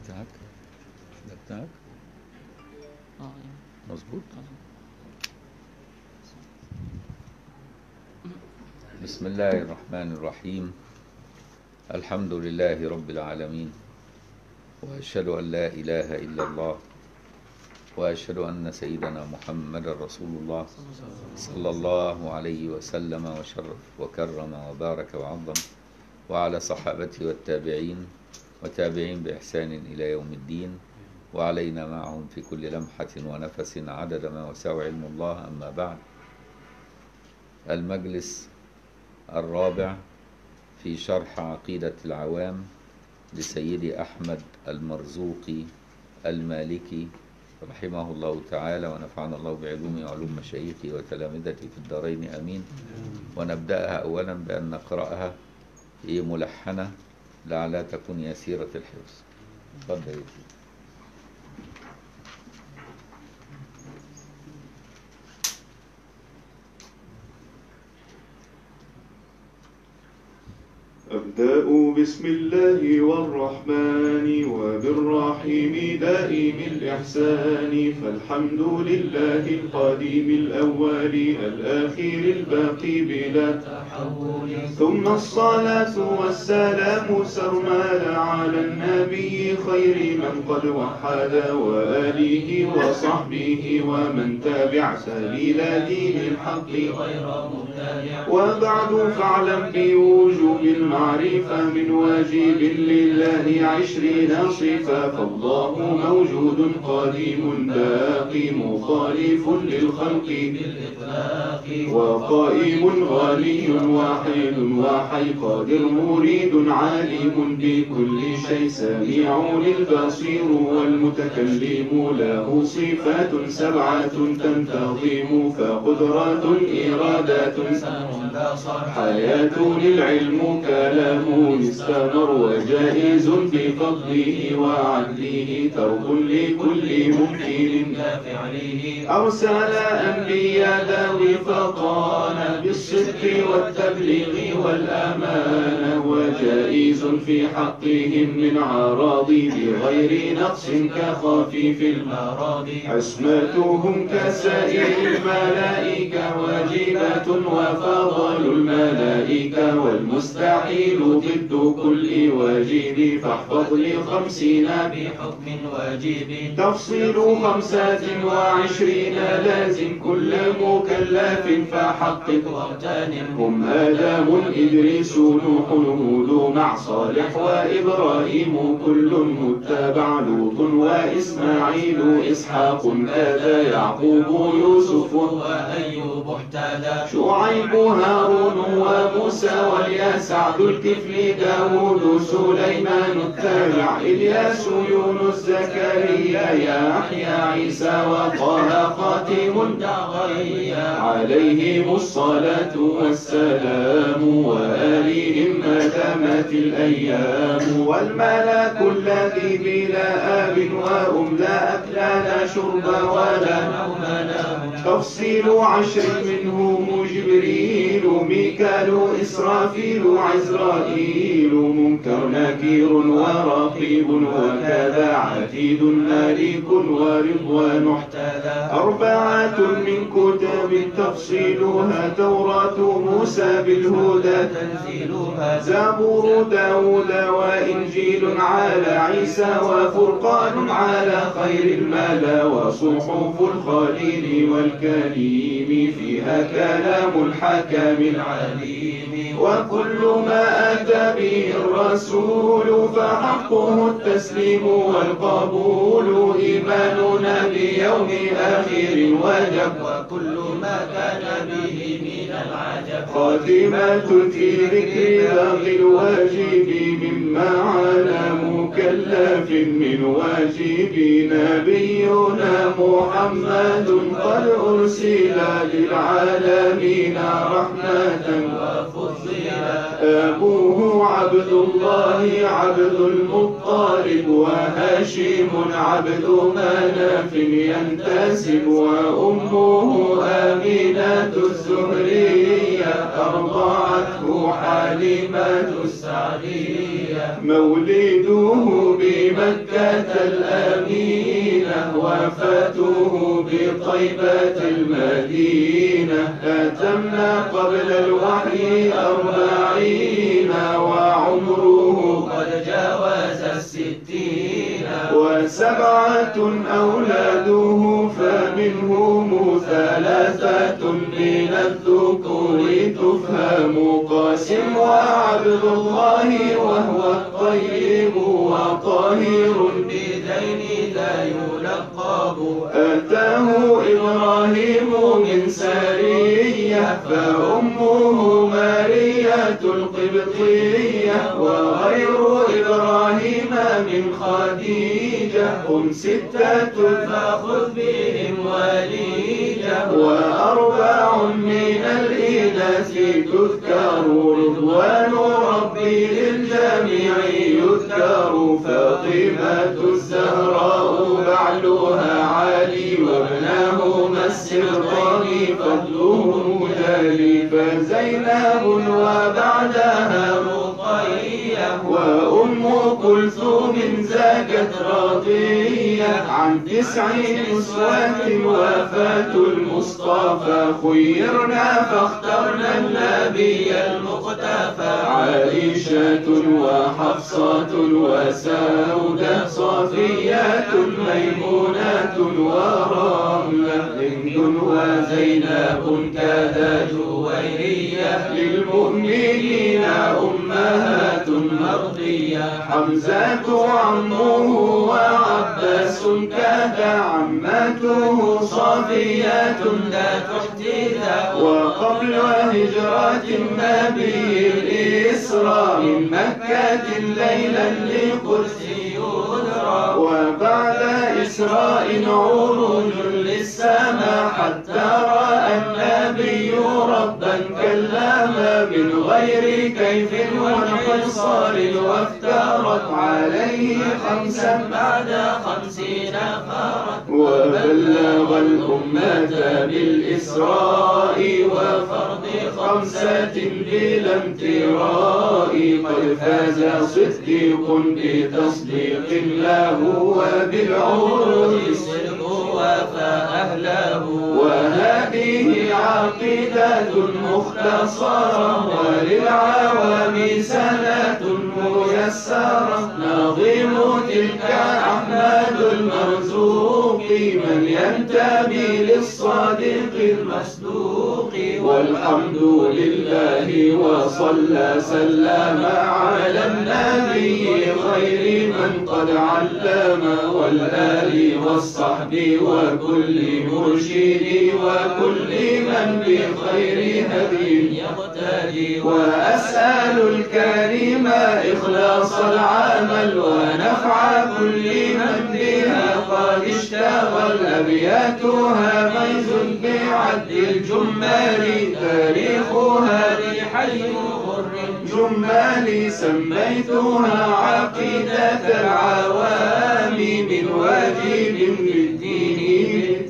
بتاعك ده بتاعك اه يعني مظبوط مظبوط. بسم الله الرحمن الرحيم الحمد لله رب العالمين وأشهد أن لا إله إلا الله وأشهد أن سيدنا محمد رسول الله صلى الله عليه وسلم وشرف وكرم وبارك وعظم وعلى صحابته والتابعين وتابعين بإحسان إلى يوم الدين وعلينا معهم في كل لمحة ونفس عدد ما وسع علم الله أما بعد المجلس الرابع في شرح عقيدة العوام لسيدي أحمد المرزوقي المالكي رحمه الله تعالى ونفعنا الله بعلومه وعلوم مشايخه وتلامذته في الدارين آمين ونبدأها أولا بأن نقرأها هي ملحنة لعلها تكون يسيرة الحفظ تفضل يا سيدي. أبدأ بسم الله والرحمن وبالرحيم دائم الإحسان فالحمد لله القديم الأول الآخر الباقي بلا تحول ثم الصلاة والسلام سرمالا على النبي خير من قد وحد وآله وصحبه ومن تبع سبيل دين الحق غير مبتدع وبعد فاعلم بوجوب المعرفة من واجب لله عشرين صفة فالله موجود قديم باقي مخالف للخلق بالإطلاق وقائم غني واحد وحي قادر مريد عالم بكل شيء سميع البصير والمتكلم له صفات سبعة تنتظم فقدرة إرادة سمع بصر حياة للعلم كلام استمر وجائز بفضله وعدله ترك لكل ممكن كفعله أرسل أنبياء ذوي فقال بالصدق والتبليغ والأمانة وجائز في حقهم من عراض بغير نقص كخفيف المرض أراضي عصمتهم كسائر الملائكة واجبة وفضل الملائكة والمستحيل ضد كل واجب فاحفظ لخمسين بحكم واجب تفصيل خمسة وعشرين لازم كل مكلف فحقق واغتنم هم آدم إدريس نوح هود مع صالح وإبراهيم كل متبع لوط وإسماعيل إسحاق كذا يعقوب يوسف وأيوب احتدى شعيب هارون وموسى والياس ذو الكفل داود سليمان التابع إلياس يونس زكريا يحيى عيسى وطه خاتم دغيا عليهم الصلاة والسلام وآلهم ما دامت الأيام والملاك الذي بلا آب وأم لا أكل لا شرب ولا نوم له تفصيل عشر منهم جبريل ميكال إسرافيل عزرائيل منكر نكير ورقيب وكذا عتيد مالك ورضوان احتدى أربعة من كتب تفصيلها توراة موسى بالهدى تنزيلها زبور داود وإنجيل على عيسى وفرقان على خير الملا وصحف الخليل والكريم فيها كلام الحكم العليم وكل ما أتى به الرسول فحقه التسليم والقبول إيماننا بيوم آخر وجب وكل ما كان به من العجب خاتمة في ذكر باقي الواجب مما على مكلف من واجب نبينا محمد قد أرسل للعالمين رحمة وفضلا أبوه عبد الله عبد المطلب وهاشم عبد مناف ينتسب وأمه آمنة الزهرية أرضعته حليمة السعدية مولده بمكة الأمينة وفاته بطيبة المدينة أتمنا قبل الوحي أربعين وعمره قد جاوز الستين وسبعة أولاده فمنهم ثلاثة من الذكور تفهم قاسم وعبد الله وهو الطيب وطاهر بذين لا يلقب أتاه إبراهيم من سارية فأمه مارية القبطية وغير إبراهيم من خديجة هم ستة فخذ بهم وليجة وأربع من الإناث تذكر رضوان ربي للجميع يذكر فاطمة الزهراء بعلها علي وابناهما السرطان فضلهم جلي فزينب وبعدها رقية وأم كلثوم زكت راضية عن تسع نسوة وفاة المصطفى خيرنا فاخترنا النبي المقتفى عائشة وحفصة وسودة صفية ميمونة ورملة هند وزينب كذا جويرية للمؤمنين أمهات مرضية حمزة عمه وعباس كذا عمته صفية لا تحتذى وقبل هجرة النبي الإسراء من مكة ليلا لقدس يدرى وبعد إسراء عروج للسماء حتى رأى النبي ربا كلما من غير كيف وانحصار وافترت عليه خمسا بعد خمسين فرد وبلغ الأمة بالإسراء وفرض خمسة بلا امتراء قد فاز صديق بتصديق له وبالعروج الصدق وفى أهله وهذه عقيدة مختصرة وللعوام سنة ميسرة نظيم تلك أحمد المرزوق من ينتمي للصادق المصدوق والحمد لله وصلى سلم على النبي خير من قد علم والآل والصحب وكل مرشد وكل من بخير هدي يقتدي وأسأل الكريم إخلاص العمل ونفع كل من بها قد اشتغل أبياتها ميز بعد الجمال تاريخها حي غر جمال سميتها عقيدة العوام من واجب في الدين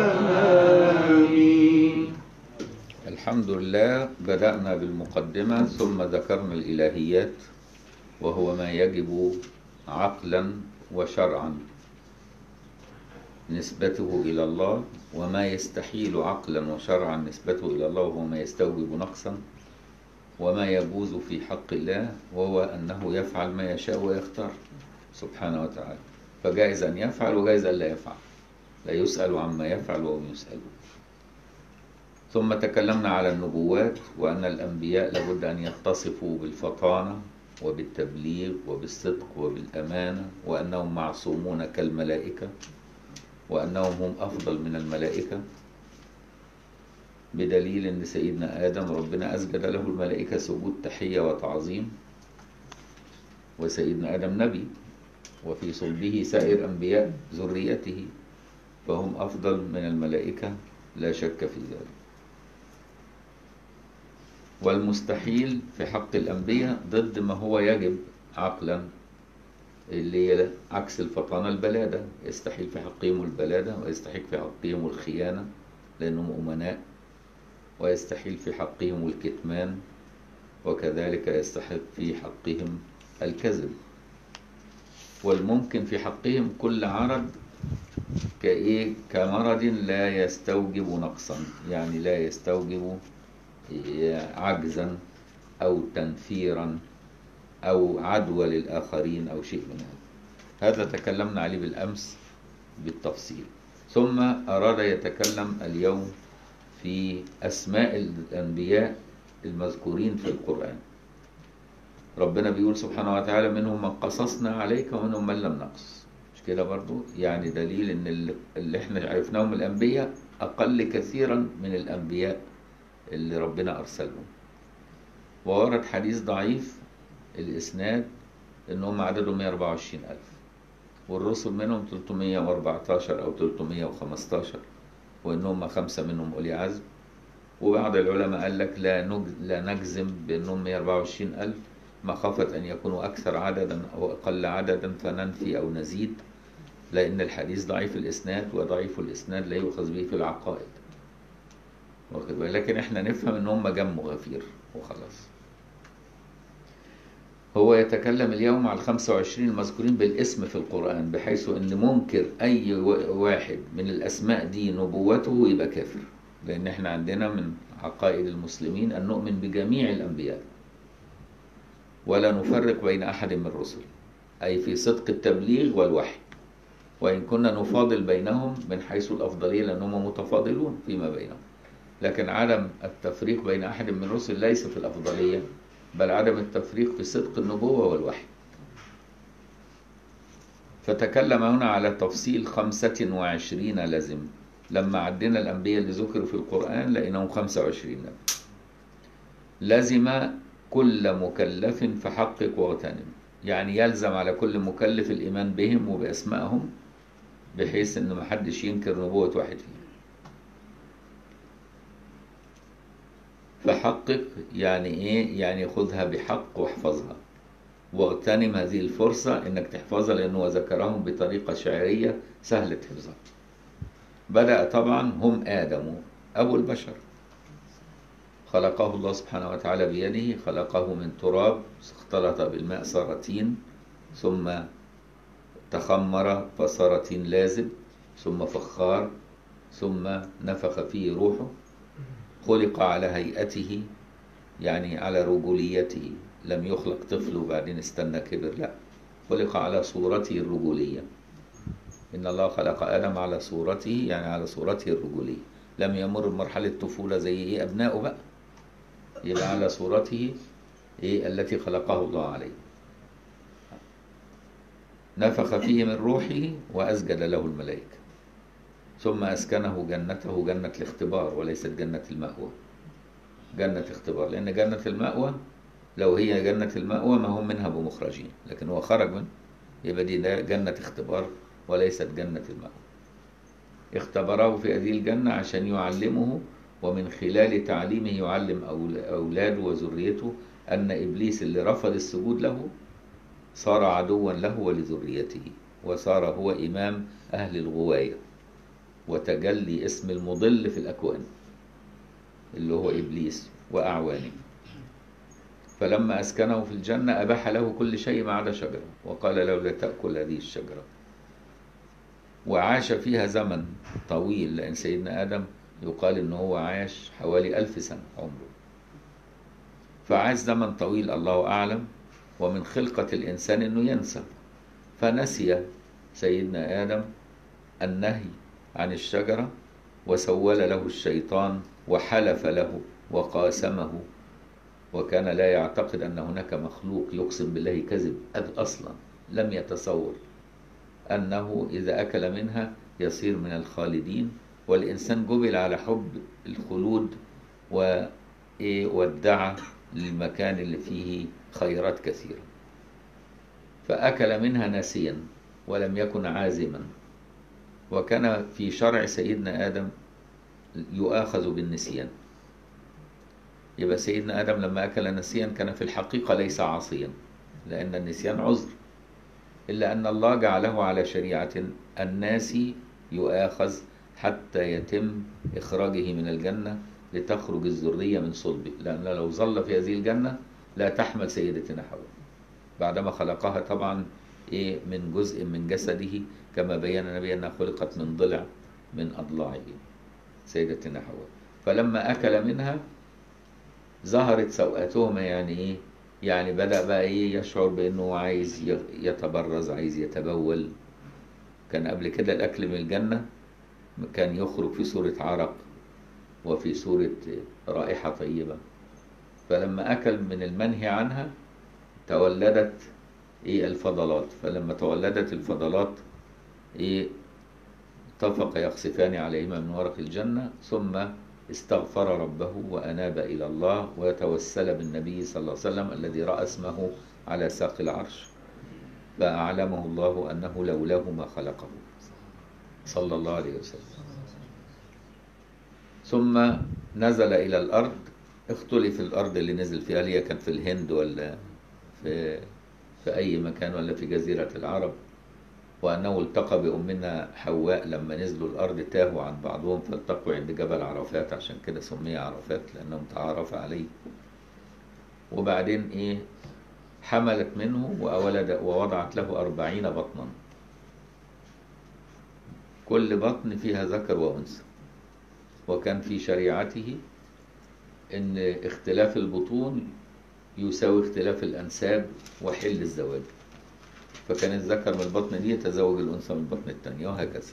بالتمام الحمد لله بدأنا بالمقدمة ثم ذكرنا الإلهيات وهو ما يجب عقلا وشرعا نسبته إلى الله وما يستحيل عقلا وشرعا نسبته إلى الله وهو ما يستوجب نقصا وما يجوز في حق الله وهو أنه يفعل ما يشاء ويختار سبحانه وتعالى فجائز أن يفعل وجائز أن لا يفعل لا يسأل عما يفعل وهم يسألون ثم تكلمنا على النبوات وأن الأنبياء لابد أن يتصفوا بالفطانة وبالتبليغ وبالصدق وبالأمانة وأنهم معصومون كالملائكة وأنهم هم أفضل من الملائكة بدليل أن سيدنا آدم ربنا أسجد له الملائكة سجود تحية وتعظيم وسيدنا آدم نبي وفي صلبه سائر أنبياء ذريته فهم أفضل من الملائكة لا شك في ذلك والمستحيل في حق الأنبياء ضد ما هو يجب عقلا اللي هي عكس الفطانة البلادة يستحيل في حقهم البلادة ويستحيل في حقهم الخيانة لأنهم أمناء ويستحيل في حقهم الكتمان وكذلك يستحق في حقهم الكذب والممكن في حقهم كل عرض كإيه كمرض لا يستوجب نقصا يعني لا يستوجب عجزا أو تنفيرا أو عدوى للآخرين أو شيء من هذا هذا تكلمنا عليه بالأمس بالتفصيل ثم أراد يتكلم اليوم في أسماء الأنبياء المذكورين في القرآن ربنا بيقول سبحانه وتعالى منهم من قصصنا عليك ومنهم من لم نقص مش كده برضو يعني دليل ان اللي- اللي احنا عرفناهم من الانبياء اقل كثيرا من الانبياء اللي ربنا ارسلهم وورد حديث ضعيف الاسناد ان هم عددهم 124 الف والرسل منهم 314 او 315 وان هم خمسه منهم اولي عزم وبعض العلماء قال لك لا نج- لا نجزم بانهم 124 الف مخافة أن يكونوا أكثر عددا أو أقل عددا فننفي أو نزيد لأن الحديث ضعيف الإسناد وضعيف الإسناد لا يؤخذ به في العقائد واخد بالك؟ لكن احنا نفهم ان هم جم غفير وخلاص هو يتكلم اليوم على ال 25 المذكورين بالاسم في القرآن بحيث ان منكر اي و- واحد من الاسماء دي نبوته يبقى كافر لان احنا عندنا من عقائد المسلمين ان نؤمن بجميع الانبياء ولا نفرق بين أحد من الرسل أي في صدق التبليغ والوحي وإن كنا نفاضل بينهم من حيث الأفضلية لأنهم متفاضلون فيما بينهم لكن عدم التفريق بين أحد من الرسل ليس في الأفضلية بل عدم التفريق في صدق النبوة والوحي فتكلم هنا على تفصيل خمسة وعشرين لازم لما عدينا الأنبياء اللي ذكروا في القرآن لقيناهم خمسة وعشرين نبي لزم كل مكلف فحقق واغتنم يعني يلزم على كل مكلف الإيمان بهم وبأسمائهم بحيث إن محدش ينكر نبوة واحد فيهم فحقق يعني إيه؟ يعني خذها بحق واحفظها واغتنم هذه الفرصة إنك تحفظها لأنه ذكرهم بطريقة شعرية سهلة حفظها بدأ طبعا هم آدم أبو البشر خلقه الله سبحانه وتعالى بيده خلقه من تراب اختلط بالماء صار طين ثم تخمر فصار طين لازب ثم فخار ثم نفخ فيه روحه خلق على هيئته يعني على رجوليته لم يخلق طفل وبعدين استنى كبر لا خلق على صورته الرجولية إن الله خلق آدم على صورته يعني على صورته الرجولية لم يمر بمرحلة طفولة زي إيه أبنائه بقى يبقى على صورته إيه التي خلقه الله عليه نفخ فيه من روحه وأسجد له الملائكة ثم أسكنه جنته جنة الاختبار وليست جنة المأوى جنة اختبار لأن جنة المأوى لو هي جنة المأوى ما هم منها بمخرجين لكن هو خرج من يبقى دي ده جنة اختبار وليست جنة المأوى اختبره في هذه الجنة عشان يعلمه ومن خلال تعليمه يعلم أول- أولاده وذريته أن إبليس اللي رفض السجود له صار عدوا له ولذريته وصار هو إمام أهل الغواية وتجلي اسم المضل في الأكوان اللي هو إبليس وأعوانه فلما أسكنه في الجنة أباح له كل شيء ما عدا شجرة وقال له لا تأكل هذه الشجرة وعاش فيها زمن طويل لأن سيدنا آدم يقال إن هو عاش حوالي ألف سنة عمره فعاش زمن طويل الله أعلم ومن خلقة الإنسان إنه ينسى فنسي سيدنا آدم النهي عن الشجرة وسول له الشيطان وحلف له وقاسمه وكان لا يعتقد أن هناك مخلوق يقسم بالله كذب أذ أصلا لم يتصور أنه إذا أكل منها يصير من الخالدين والإنسان جبل على حب الخلود و إيه وادعى للمكان اللي فيه خيرات كثيرة فأكل منها ناسيا ولم يكن عازما وكان في شرع سيدنا آدم يؤاخذ بالنسيان يبقى سيدنا آدم لما أكل نسيا كان في الحقيقة ليس عاصيا لأن النسيان عذر إلا أن الله جعله على شريعة الناس يؤاخذ حتى يتم إخراجه من الجنة لتخرج الذرية من صلبه لأن لو ظل في هذه الجنة لا تحمل سيدتنا حواء بعدما خلقها طبعا إيه من جزء من جسده كما بين النبي أنها خلقت من ضلع من أضلاعه سيدتنا حواء فلما أكل منها ظهرت سوءاتهما يعني إيه يعني بدأ بقى إيه يشعر بأنه عايز ي- يتبرز عايز يتبول كان قبل كده الأكل من الجنة كان يخرج في صورة عرق وفي صورة رائحة طيبة فلما أكل من المنهي عنها تولدت إيه الفضلات فلما تولدت الفضلات إيه اتفق يخسفان عليهما من ورق الجنة ثم استغفر ربه وأناب إلى الله وتوسل بالنبي صلى الله عليه وسلم الذي رأى اسمه على ساق العرش فأعلمه الله أنه لولاه ما خلقه صلى الله عليه وسلم ثم نزل إلى الأرض اختلف الأرض اللي نزل فيها هل هي كانت في الهند ولا في في أي مكان ولا في جزيرة العرب وأنه التقى بأمنا حواء لما نزلوا الأرض تاهوا عن بعضهم فالتقوا عند جبل عرفات عشان كده سمي عرفات لأنهم تعارف عليه وبعدين إيه حملت منه وولد ووضعت له أربعين بطنا كل بطن فيها ذكر وأنثى وكان في شريعته ان اختلاف البطون يساوي اختلاف الانساب وحل الزواج فكان الذكر من البطن دي يتزوج الانثى من البطن الثانيه وهكذا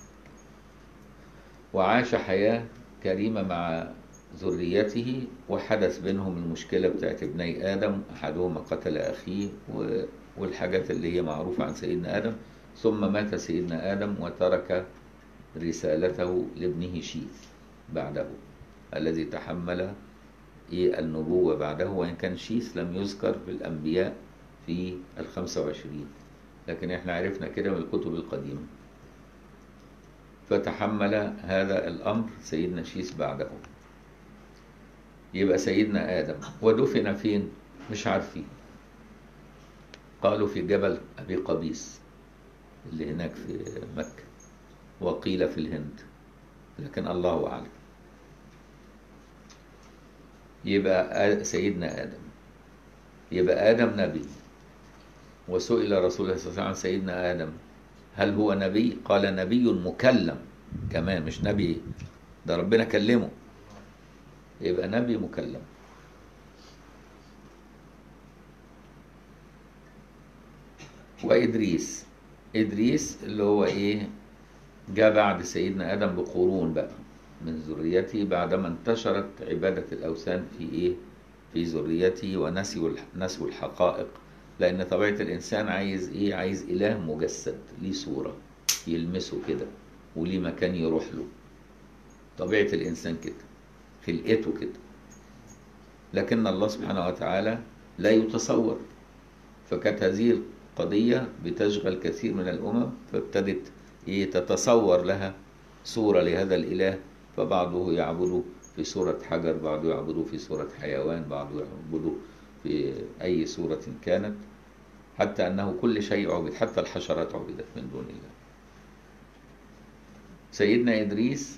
وعاش حياه كريمه مع ذريته وحدث بينهم المشكله بتاعت ابني ادم احدهما قتل اخيه و- والحاجات اللي هي معروفه عن سيدنا ادم ثم مات سيدنا ادم وترك رسالته لابنه شيث بعده الذي تحمل إيه النبوة بعده وإن كان شيث لم يذكر في الأنبياء في الخمسة وعشرين لكن إحنا عرفنا كده من الكتب القديمة فتحمل هذا الأمر سيدنا شيث بعده يبقى سيدنا آدم ودفن فين مش عارفين قالوا في جبل أبي قبيس اللي هناك في مكة وقيل في الهند لكن الله أعلم يبقى آ- سيدنا آدم يبقى آدم نبي وسئل رسول الله صلى الله عليه وسلم عن سيدنا آدم هل هو نبي؟ قال نبي مكلم كمان مش نبي ده ربنا كلمه يبقى نبي مكلم وإدريس إدريس اللي هو إيه جاء بعد سيدنا آدم بقرون بقى من ذريته بعدما انتشرت عبادة الأوثان في إيه في ذريته ونسوا الح- نسوا الحقائق لأن طبيعة الإنسان عايز إيه عايز إله مجسد ليه صورة يلمسه كده وليه مكان يروح له طبيعة الإنسان كده خلقته كده لكن الله سبحانه وتعالى لا يتصور فكانت هذه القضية بتشغل كثير من الأمم فابتدت إيه تتصور لها صورة لهذا الإله فبعضه يعبده في صورة حجر بعضه يعبده في صورة حيوان بعضه يعبده في أي صورة كانت حتى أنه كل شيء عبد حتى الحشرات عبدت من دون الله سيدنا إدريس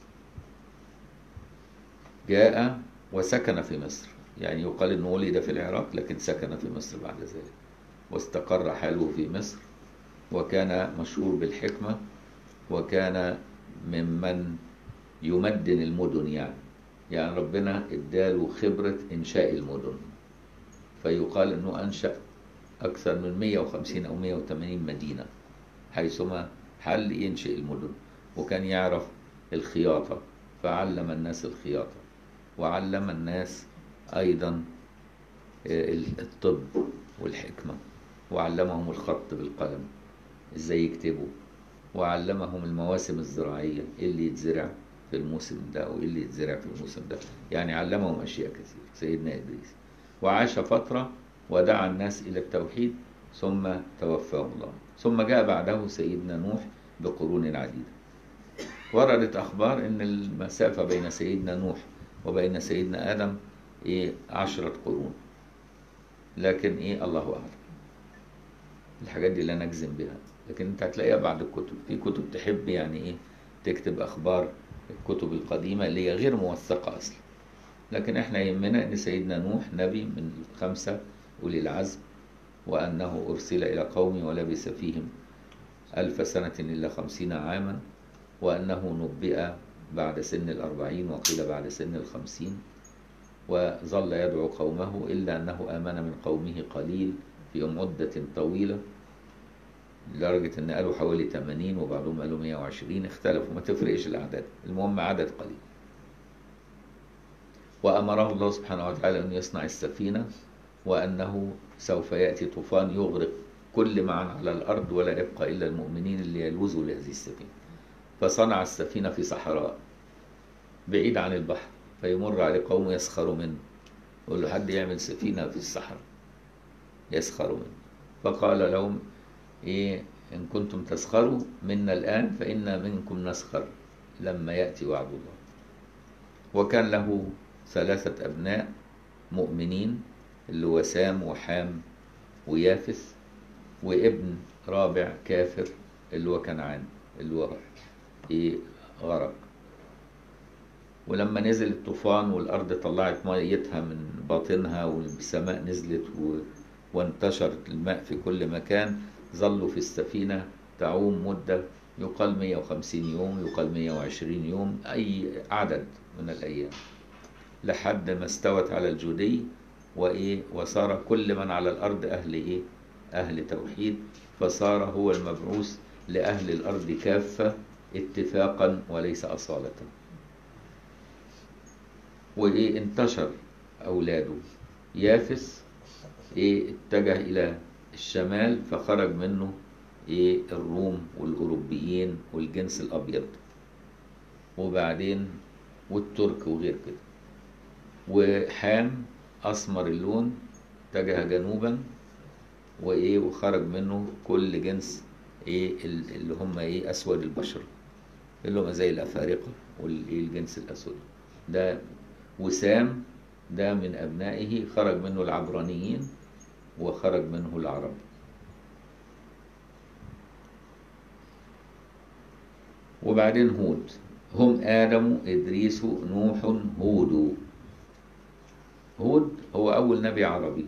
جاء وسكن في مصر يعني يقال أنه ولد في العراق لكن سكن في مصر بعد ذلك واستقر حاله في مصر وكان مشهور بالحكمة وكان ممن يمدن المدن يعني يعني ربنا اداله خبرة إنشاء المدن فيقال أنه أنشأ أكثر من 150 أو 180 مدينة حيثما حل ينشئ المدن وكان يعرف الخياطة فعلم الناس الخياطة وعلم الناس أيضا الطب والحكمة وعلمهم الخط بالقلم ازاي يكتبوا وعلمهم المواسم الزراعية ايه اللي يتزرع في الموسم ده وايه اللي يتزرع في الموسم ده يعني علمهم اشياء كثير سيدنا ادريس وعاش فترة ودعا الناس الى التوحيد ثم توفاه الله ثم جاء بعده سيدنا نوح بقرون عديدة وردت اخبار ان المسافة بين سيدنا نوح وبين سيدنا ادم ايه عشرة قرون لكن ايه الله اعلم الحاجات دي لا نجزم بها لكن انت هتلاقيها بعد الكتب في كتب تحب يعني ايه تكتب اخبار الكتب القديمه اللي هي غير موثقه اصلا لكن احنا يهمنا ان سيدنا نوح نبي من الخمسه اولي العزم وأنه أرسل إلى قوم ولبث فيهم ألف سنة إلا خمسين عاما وأنه نبئ بعد سن الأربعين وقيل بعد سن الخمسين وظل يدعو قومه إلا أنه آمن من قومه قليل في مدة طويلة لدرجة إن قالوا حوالي 80 وبعضهم قالوا 120 اختلفوا ما تفرقش الأعداد المهم عدد قليل وأمره الله سبحانه وتعالى أن يصنع السفينة وأنه سوف يأتي طوفان يغرق كل من على الأرض ولا يبقى إلا المؤمنين اللي يلوذوا لهذه السفينة فصنع السفينة في صحراء بعيد عن البحر فيمر عليه قوم يسخروا منه يقول له حد يعمل سفينة في الصحراء يسخروا منه فقال لهم إيه إن كنتم تسخروا منا الآن فإنا منكم نسخر لما يأتي وعد الله وكان له ثلاثة أبناء مؤمنين اللي هو سام وحام ويافث وابن رابع كافر اللي هو كنعان اللي هو إيه غرق ولما نزل الطوفان والأرض طلعت ميتها من باطنها والسماء نزلت و... وانتشر الماء في كل مكان ظلوا في السفينة تعوم مدة يقال 150 يوم يقال 120 يوم أي عدد من الأيام لحد ما استوت على الجودي وإيه وصار كل من على الأرض أهل إيه أهل توحيد فصار هو المبعوث لأهل الأرض كافة اتفاقا وليس أصالة وإيه انتشر أولاده يافس إيه اتجه إلى الشمال فخرج منه إيه الروم والأوروبيين والجنس الأبيض وبعدين والترك وغير كده وحام أسمر اللون اتجه جنوبا وإيه وخرج منه كل جنس إيه اللي هم إيه أسود البشرة اللي هم زي الأفارقة والجنس الأسود ده وسام ده من أبنائه خرج منه العبرانيين وخرج منه العرب وبعدين هود هم آدم إدريس نوح هود هود هو أول نبي عربي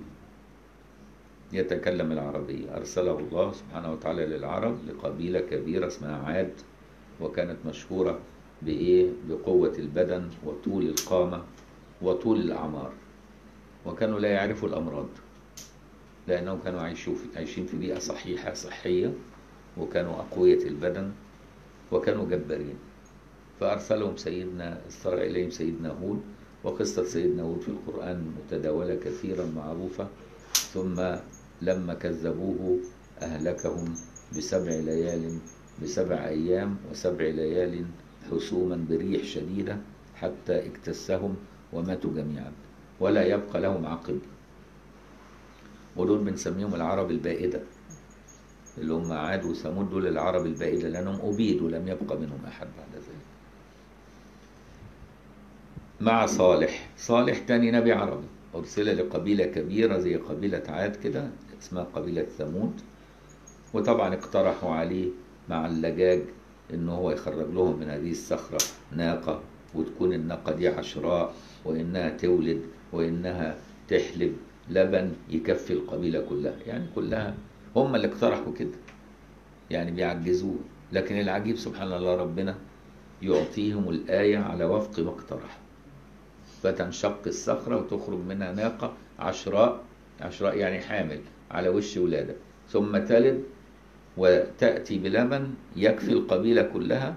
يتكلم العربية أرسله الله سبحانه وتعالى للعرب لقبيلة كبيرة اسمها عاد وكانت مشهورة بإيه؟ بقوة البدن وطول القامة وطول الأعمار وكانوا لا يعرفوا الأمراض لأنهم كانوا عايشين في, عايشين في بيئة صحيحة صحية وكانوا أقوية البدن وكانوا جبارين فأرسلهم سيدنا استرى إليهم سيدنا هود وقصة سيدنا هود في القرآن متداولة كثيرا معروفة ثم لما كذبوه أهلكهم بسبع ليال بسبع أيام وسبع ليال حسوما بريح شديدة حتى اكتسهم وماتوا جميعا ولا يبقى لهم عقب ودول بنسميهم العرب البائدة اللي هم عاد وثمود دول العرب البائدة لأنهم أبيدوا لم يبقى منهم أحد بعد ذلك مع صالح صالح تاني نبي عربي أرسل لقبيلة كبيرة زي قبيلة عاد كده اسمها قبيلة ثمود وطبعا اقترحوا عليه مع اللجاج إن هو يخرج لهم من هذه الصخرة ناقة وتكون الناقة دي عشراء وإنها تولد وإنها تحلب لبن يكفي القبيلة كلها يعني كلها هم اللي اقترحوا كده يعني بيعجزوه لكن العجيب سبحان الله ربنا يعطيهم الآية على وفق ما اقترحوا فتنشق الصخرة وتخرج منها ناقة عشراء عشراء يعني حامل على وش ولادة ثم تلد وتأتي بلبن يكفي القبيلة كلها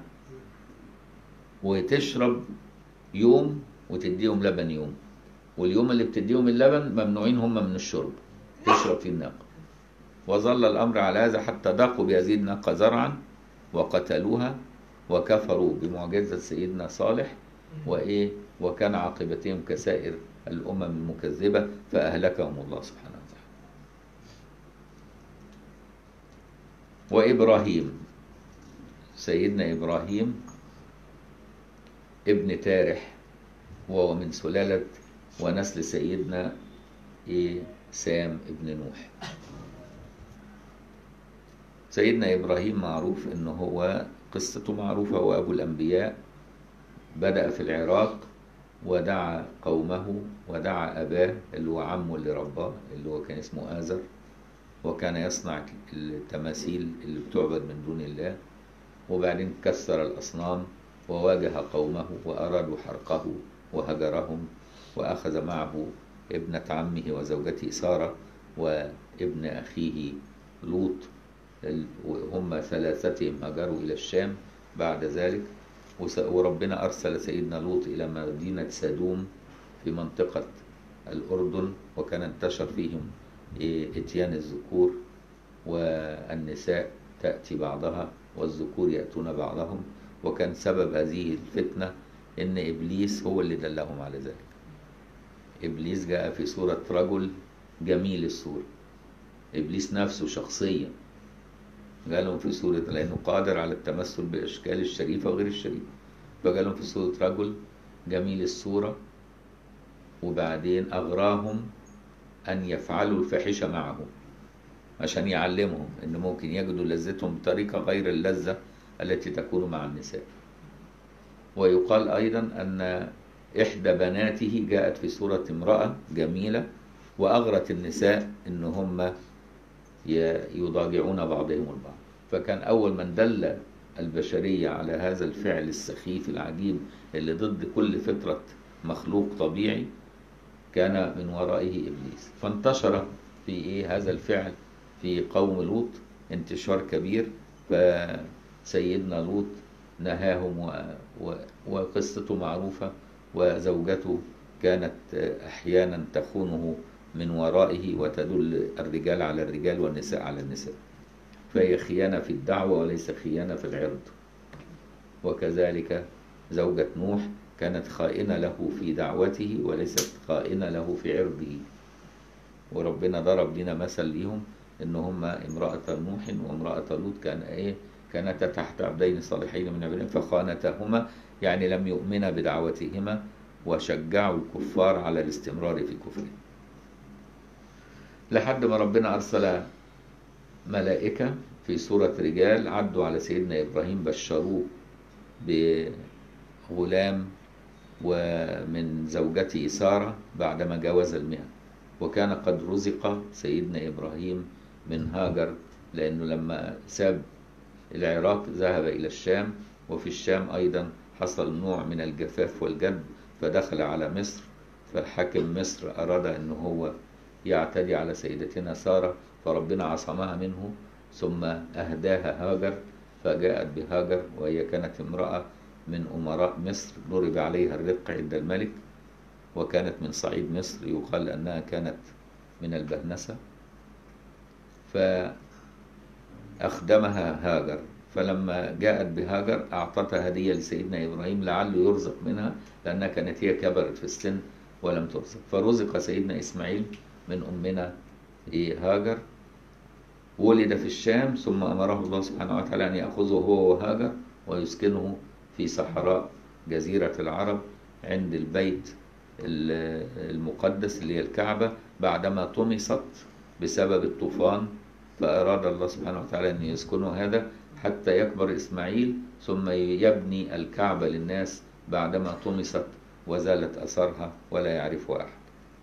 وتشرب يوم وتديهم لبن يوم واليوم اللي بتديهم اللبن ممنوعين هم من الشرب تشرب فيه الناقة وظل الأمر على هذا حتى ضاقوا بهذه الناقة زرعا وقتلوها وكفروا بمعجزة سيدنا صالح وإيه وكان عاقبتهم كسائر الأمم المكذبة فأهلكهم الله سبحانه وتعالى وإبراهيم سيدنا إبراهيم ابن تارح وهو من سلالة ونسل سيدنا إيه سام ابن نوح سيدنا إبراهيم معروف إنه هو قصته معروفة هو أبو الأنبياء بدأ في العراق ودعا قومه ودعا أباه اللي هو عمه اللي رباه اللي هو كان اسمه آزر وكان يصنع التماثيل اللي بتعبد من دون الله وبعدين كسر الأصنام وواجه قومه وأرادوا حرقه وهجرهم وأخذ معه ابنة عمه وزوجته سارة وابن أخيه لوط ال- وهم ثلاثتهم هاجروا إلى الشام بعد ذلك وس- وربنا أرسل سيدنا لوط إلى مدينة سدوم في منطقة الأردن وكان انتشر فيهم إيه، إتيان الذكور والنساء تأتي بعضها والذكور يأتون بعضهم وكان سبب هذه الفتنة إن إبليس هو اللي دلهم على ذلك إبليس جاء في صورة رجل جميل الصورة إبليس نفسه شخصيا جالهم في صورة لأنه قادر على التمثل بأشكال الشريفة وغير الشريفة فجالهم في صورة رجل جميل الصورة وبعدين أغراهم أن يفعلوا الفاحشة معه عشان يعلمهم إن ممكن يجدوا لذتهم بطريقة غير اللذة التي تكون مع النساء ويقال أيضا أن إحدى بناته جاءت في صورة امرأة جميلة وأغرت النساء إن هم ي- يضاجعون بعضهم البعض فكان أول من دل البشرية على هذا الفعل السخيف العجيب اللي ضد كل فطرة مخلوق طبيعي كان من ورائه إبليس فانتشر في إيه هذا الفعل في قوم لوط انتشار كبير فسيدنا لوط نهاهم و... و... وقصته معروفة وزوجته كانت أحيانا تخونه من ورائه وتدل الرجال على الرجال والنساء على النساء فهي خيانة في الدعوة وليس خيانة في العرض وكذلك زوجة نوح كانت خائنة له في دعوته وليست خائنة له في عرضه وربنا ضرب لنا مثل ليهم ان هما امرأة نوح وامرأة لوط كان ايه كانتا تحت عبدين صالحين من عبادنا فخانتهما يعني لم يؤمنا بدعوتهما وشجعوا الكفار على الاستمرار في كفرهم لحد ما ربنا أرسل ملائكة في صورة رجال عدوا على سيدنا إبراهيم بشروه بغلام ومن زوجته سارة بعدما جاوز المئة وكان قد رزق سيدنا إبراهيم من هاجر لأنه لما ساب العراق ذهب إلى الشام وفي الشام أيضا حصل نوع من الجفاف والجد فدخل على مصر فحاكم مصر أراد أن هو يعتدي على سيدتنا سارة فربنا عصمها منه ثم أهداها هاجر فجاءت بهاجر وهي كانت امرأة من أمراء مصر ضرب عليها الرق عند الملك وكانت من صعيد مصر يقال أنها كانت من البهنسة فأخدمها هاجر فلما جاءت بهاجر أعطتها هدية لسيدنا إبراهيم لعله يرزق منها لأنها كانت هي كبرت في السن ولم ترزق فرزق سيدنا إسماعيل من أمنا إيه هاجر ولد في الشام ثم أمره الله سبحانه وتعالى أن يأخذه هو وهاجر ويسكنه في صحراء جزيرة العرب عند البيت المقدس اللي هي الكعبة بعدما طمست بسبب الطوفان فأراد الله سبحانه وتعالى أن يسكنوا هذا حتى يكبر إسماعيل ثم يبني الكعبة للناس بعدما طمست وزالت أثرها ولا يعرفها أحد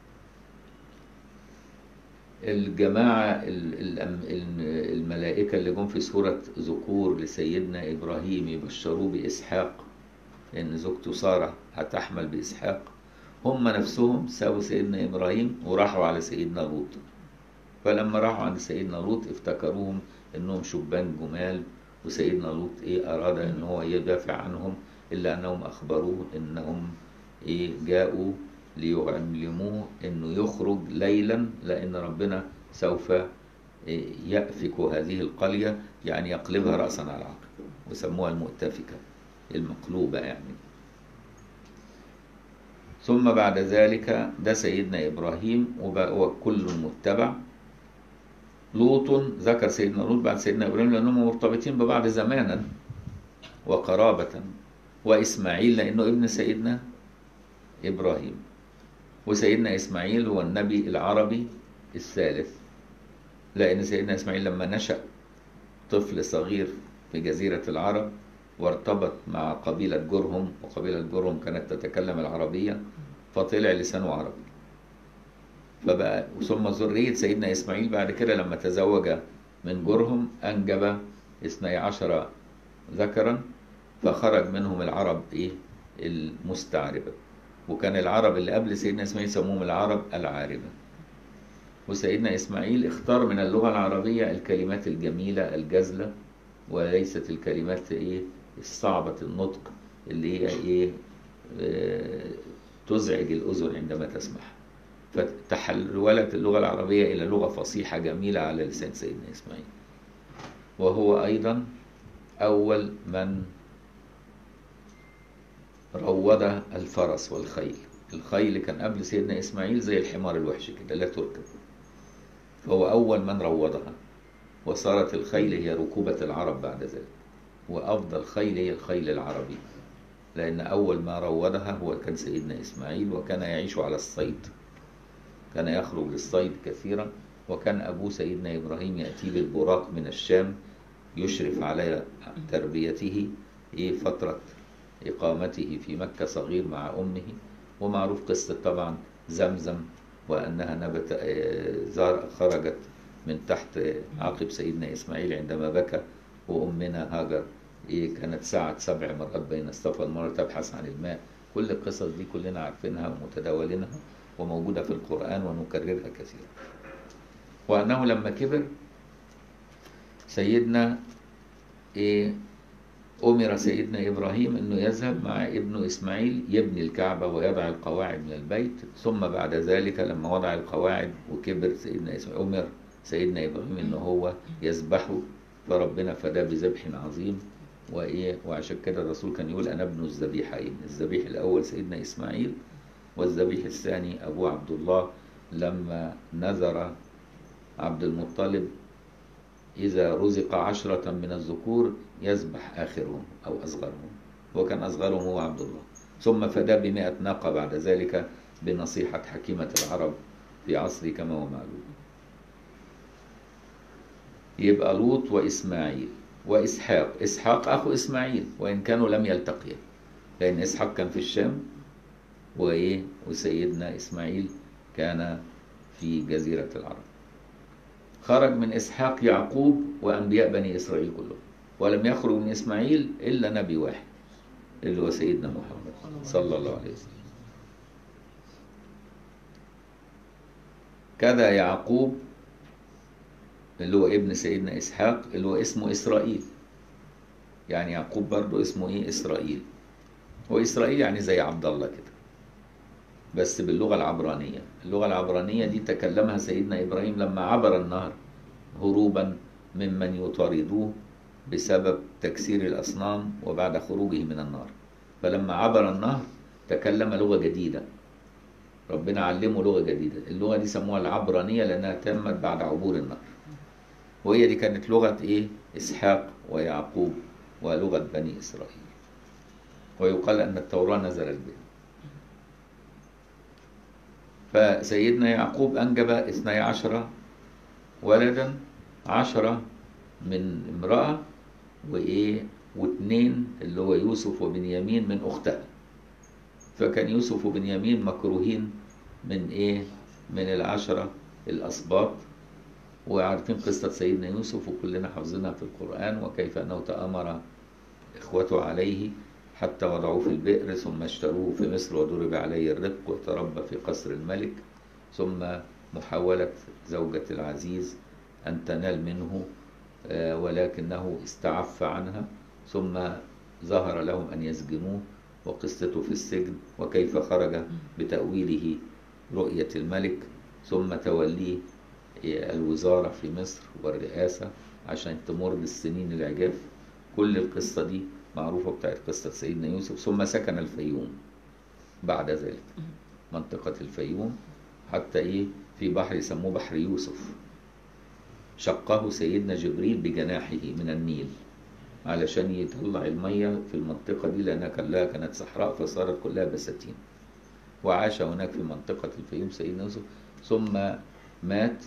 الجماعة الملائكة اللي جم في سورة ذكور لسيدنا إبراهيم يبشروه بإسحاق لأن زوجته سارة هتحمل بإسحاق هم نفسهم سابوا سيدنا إبراهيم وراحوا على سيدنا لوط فلما راحوا عند سيدنا لوط افتكروهم إنهم شبان جمال وسيدنا لوط إيه أراد إن هو يدافع عنهم إلا أنهم أخبروه إنهم إيه جاءوا ليعلموه إنه يخرج ليلا لأن ربنا سوف يأفك هذه القرية يعني يقلبها رأسا على عقب وسموها المؤتفكة المقلوبة يعني ثم بعد ذلك ده سيدنا إبراهيم وكل متبع لوط ذكر سيدنا لوط بعد سيدنا إبراهيم لأنهم مرتبطين ببعض زمانا وقرابة وإسماعيل لأنه ابن سيدنا إبراهيم وسيدنا إسماعيل هو النبي العربي الثالث لأن سيدنا إسماعيل لما نشأ طفل صغير في جزيرة العرب وارتبط مع قبيلة جرهم وقبيلة جرهم كانت تتكلم العربية فطلع لسانه عربي فبقى ثم ذرية سيدنا إسماعيل بعد كده لما تزوج من جرهم أنجب اثني عشر ذكرا فخرج منهم العرب إيه المستعربة وكان العرب اللي قبل سيدنا إسماعيل يسموهم العرب العاربة وسيدنا إسماعيل اختار من اللغة العربية الكلمات الجميلة الجزلة وليست الكلمات إيه الصعبة النطق اللي هي إيه آه، تزعج الأذن عندما تسمعها فتحولت اللغة العربية إلى لغة فصيحة جميلة على لسان سيدنا إسماعيل وهو أيضا أول من روض الفرس والخيل الخيل كان قبل سيدنا إسماعيل زي الحمار الوحش كده لا تركب فهو أول من روضها وصارت الخيل هي ركوبة العرب بعد ذلك وأفضل خيل هي الخيل العربي لأن أول ما روضها هو كان سيدنا إسماعيل وكان يعيش على الصيد كان يخرج للصيد كثيرا وكان أبوه سيدنا إبراهيم يأتي بالبراق من الشام يشرف على تربيته إيه فترة إقامته في مكة صغير مع أمه ومعروف قصة طبعا زمزم وأنها نبت آه، زار خرجت من تحت عقب سيدنا إسماعيل عندما بكى وأمنا هاجر إيه كانت ساعة سبع مرات بين الصفا والمروة تبحث عن الماء كل القصص دي كلنا عارفينها ومتداولينها وموجودة في القرآن ونكررها كثيرا وأنه لما كبر سيدنا إيه أمر سيدنا إبراهيم أنه يذهب مع ابنه إسماعيل يبني الكعبة ويضع القواعد من البيت ثم بعد ذلك لما وضع القواعد وكبر سيدنا إسماعيل أمر سيدنا إبراهيم أنه هو يذبحه فربنا فداه بذبح عظيم وإيه وعشان كده الرسول كان يقول أنا ابن الذبيحين الذبيح الأول سيدنا إسماعيل والذبيح الثاني أبو عبد الله لما نذر عبد المطلب إذا رزق عشرة من الذكور يذبح آخرهم أو أصغرهم وكان أصغرهم هو عبد الله ثم فدى بمئة ناقة بعد ذلك بنصيحة حكيمة العرب في عصره كما هو معلوم يبقى لوط وإسماعيل وإسحاق إسحاق أخو إسماعيل وإن كانوا لم يلتقيا لأن إسحاق كان في الشام وإيه وسيدنا إسماعيل كان في جزيرة العرب خرج من إسحاق يعقوب وأنبياء بني إسرائيل كلهم ولم يخرج من إسماعيل إلا نبي واحد اللي هو سيدنا محمد صلى الله عليه وسلم كذا يعقوب اللي هو ابن سيدنا إسحاق اللي هو اسمه إسرائيل يعني يعقوب برضه اسمه إيه إسرائيل هو إسرائيل يعني زي عبد الله كده بس باللغة العبرانية اللغة العبرانية دي تكلمها سيدنا إبراهيم لما عبر النهر هروبا ممن يطاردوه بسبب تكسير الأصنام وبعد خروجه من النار فلما عبر النهر تكلم لغة جديدة ربنا علمه لغة جديدة اللغة دي سموها العبرانية لأنها تمت بعد عبور النهر وهي دي كانت لغة إيه إسحاق ويعقوب ولغة بني إسرائيل ويقال أن التوراة نزلت به فسيدنا يعقوب أنجب اثني عشر ولدا عشرة من امرأة وإيه واثنين اللي هو يوسف وبنيامين من أختها فكان يوسف وبنيامين مكروهين من إيه من العشرة الأسباط وعارفين قصة سيدنا يوسف وكلنا حافظينها في القرآن وكيف أنه تأمر إخوته عليه حتى وضعوه في البئر ثم اشتروه في مصر وضرب عليه الرق وتربى في قصر الملك ثم محاولة زوجة العزيز أن تنال منه آه، ولكنه استعف عنها ثم ظهر لهم أن يسجنوه وقصته في السجن وكيف خرج بتأويله رؤية الملك ثم توليه الوزارة في مصر والرئاسة عشان تمر بالسنين العجاف كل القصة دي معروفة بتاعت قصة سيدنا يوسف ثم سكن الفيوم بعد ذلك منطقة الفيوم حتى إيه في بحر يسموه بحر يوسف شقه سيدنا جبريل بجناحه من النيل علشان يطلع المية في المنطقة دي لأنها كان لها كانت صحراء فصارت كلها بساتين وعاش هناك في منطقة الفيوم سيدنا يوسف ثم مات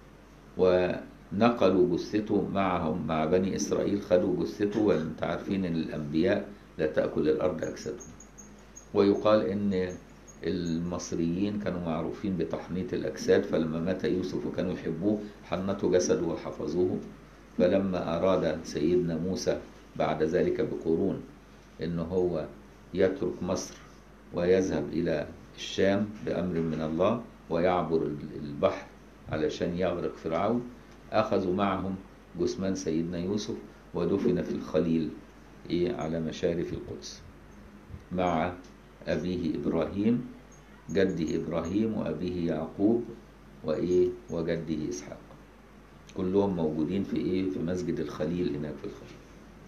ونقلوا جثته معهم مع بني إسرائيل خدوا جثته وانت عارفين إن الأنبياء لا تأكل الأرض أجسادهم ويقال إن المصريين كانوا معروفين بتحنيط الأجساد فلما مات يوسف وكانوا يحبوه حنطوا جسده وحفظوه فلما أراد سيدنا موسى بعد ذلك بقرون إن هو يترك مصر ويذهب إلى الشام بأمر من الله ويعبر البحر علشان يغرق فرعون أخذوا معهم جثمان سيدنا يوسف ودفن في الخليل إيه على مشارف القدس مع أبيه إبراهيم جده إبراهيم وأبيه يعقوب وإيه وجده إسحاق كلهم موجودين في إيه في مسجد الخليل هناك في الخليل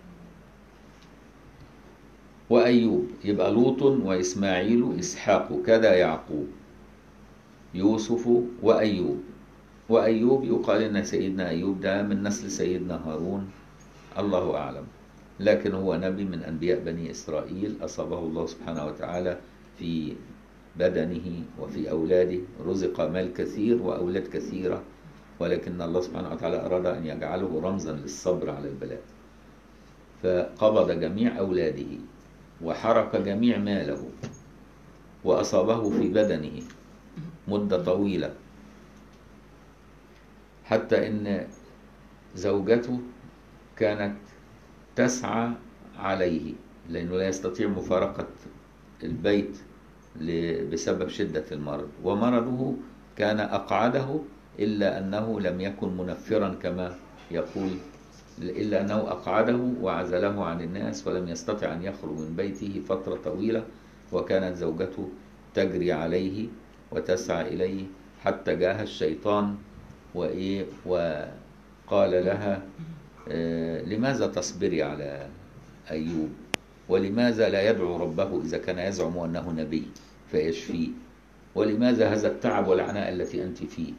وأيوب يبقى لوط وإسماعيل إسحاق كذا يعقوب يوسف وأيوب وأيوب يقال إن سيدنا أيوب ده من نسل سيدنا هارون الله أعلم لكن هو نبي من أنبياء بني إسرائيل أصابه الله سبحانه وتعالى في بدنه وفي أولاده رزق مال كثير وأولاد كثيرة ولكن الله سبحانه وتعالى أراد أن يجعله رمزا للصبر على البلاء فقبض جميع أولاده وحرق جميع ماله وأصابه في بدنه مدة طويلة حتى إن زوجته كانت تسعى عليه لأنه لا يستطيع مفارقة البيت بسبب شدة المرض ومرضه كان أقعده إلا أنه لم يكن منفرا كما يقول إلا أنه أقعده وعزله عن الناس ولم يستطع أن يخرج من بيته فترة طويلة وكانت زوجته تجري عليه وتسعى إليه حتى جاءها الشيطان وإيه وقال لها لماذا تصبري على أيوب ولماذا لا يدعو ربه إذا كان يزعم أنه نبي فيشفيه ولماذا هذا التعب والعناء التي أنت فيه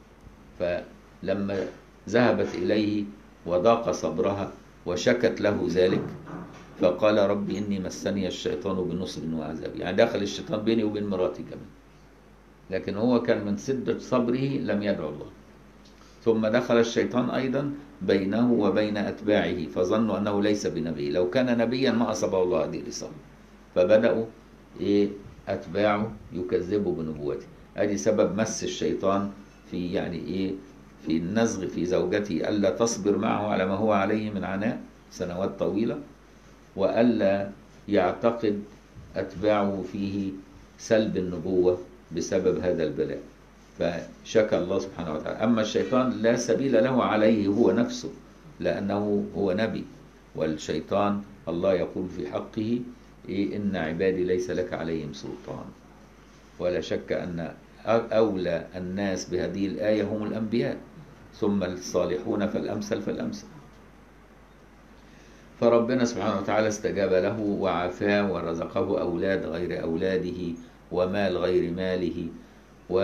فلما ذهبت إليه وضاق صبرها وشكت له ذلك فقال رب إني مسني الشيطان بنصب وعذاب يعني دخل الشيطان بيني وبين مراتي كمان لكن هو كان من شدة صبره لم يدعو الله ثم دخل الشيطان أيضا بينه وبين أتباعه فظنوا أنه ليس بنبي لو كان نبيا ما أصابه الله هذه الإصابة فبدأوا إيه أتباعه يكذبوا بنبوته أدي سبب مس الشيطان في يعني إيه في النزغ في زوجته ألا تصبر معه على ما هو عليه من عناء سنوات طويلة وألا يعتقد أتباعه فيه سلب النبوة بسبب هذا البلاء فشكى الله سبحانه وتعالى أما الشيطان لا سبيل له عليه هو نفسه لأنه هو نبي والشيطان الله يقول في حقه إيه إن عبادي ليس لك عليهم سلطان ولا شك أن أولى الناس بهذه الآية هم الأنبياء ثم الصالحون فالأمثل فالأمثل فربنا سبحانه وتعالى استجاب له وعافاه ورزقه أولاد غير أولاده ومال غير ماله و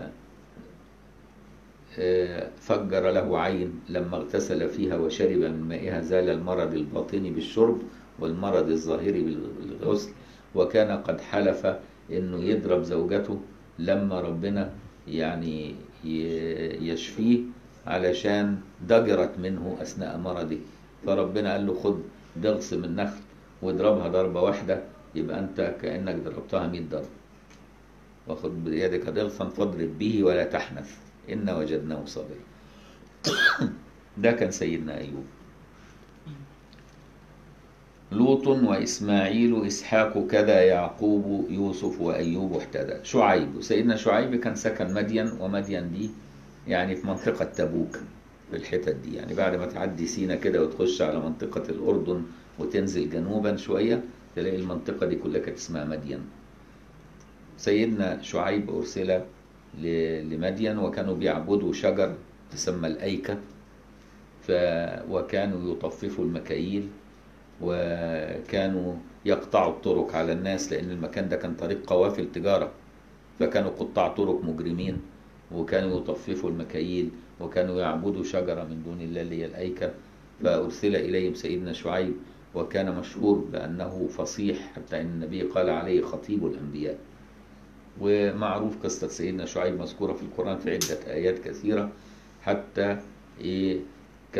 فجر له عين لما اغتسل فيها وشرب من مائها زال المرض الباطني بالشرب والمرض الظاهري بالغسل وكان قد حلف انه يضرب زوجته لما ربنا يعني يشفيه علشان ضجرت منه اثناء مرضه فربنا قال له خد ضغص من نخل واضربها ضربه واحده يبقى انت كانك ضربتها 100 ضربه وخذ بيدك ضغصا فاضرب به ولا تحنث إن وجدناه صابرا ده كان سيدنا أيوب لوط وإسماعيل إسحاق كذا يعقوب يوسف وأيوب احتدى شعيب سيدنا شعيب كان سكن مدين ومدين دي يعني في منطقة تبوك في الحتت دي يعني بعد ما تعدي سينا كده وتخش على منطقة الأردن وتنزل جنوبا شوية تلاقي المنطقة دي كلها كانت اسمها مدين سيدنا شعيب أرسل لمدين وكانوا بيعبدوا شجر تسمى الأيكة ف... وكانوا يطففوا المكاييل وكانوا يقطعوا الطرق على الناس لأن المكان ده كان طريق قوافل تجارة فكانوا قطاع طرق مجرمين وكانوا يطففوا المكاييل وكانوا يعبدوا شجرة من دون الله اللي هي الأيكة فأرسل إليهم سيدنا شعيب وكان مشهور بأنه فصيح حتى أن النبي قال عليه خطيب الأنبياء ومعروف قصة سيدنا شعيب مذكورة في القرآن في عدة آيات كثيرة حتى إيه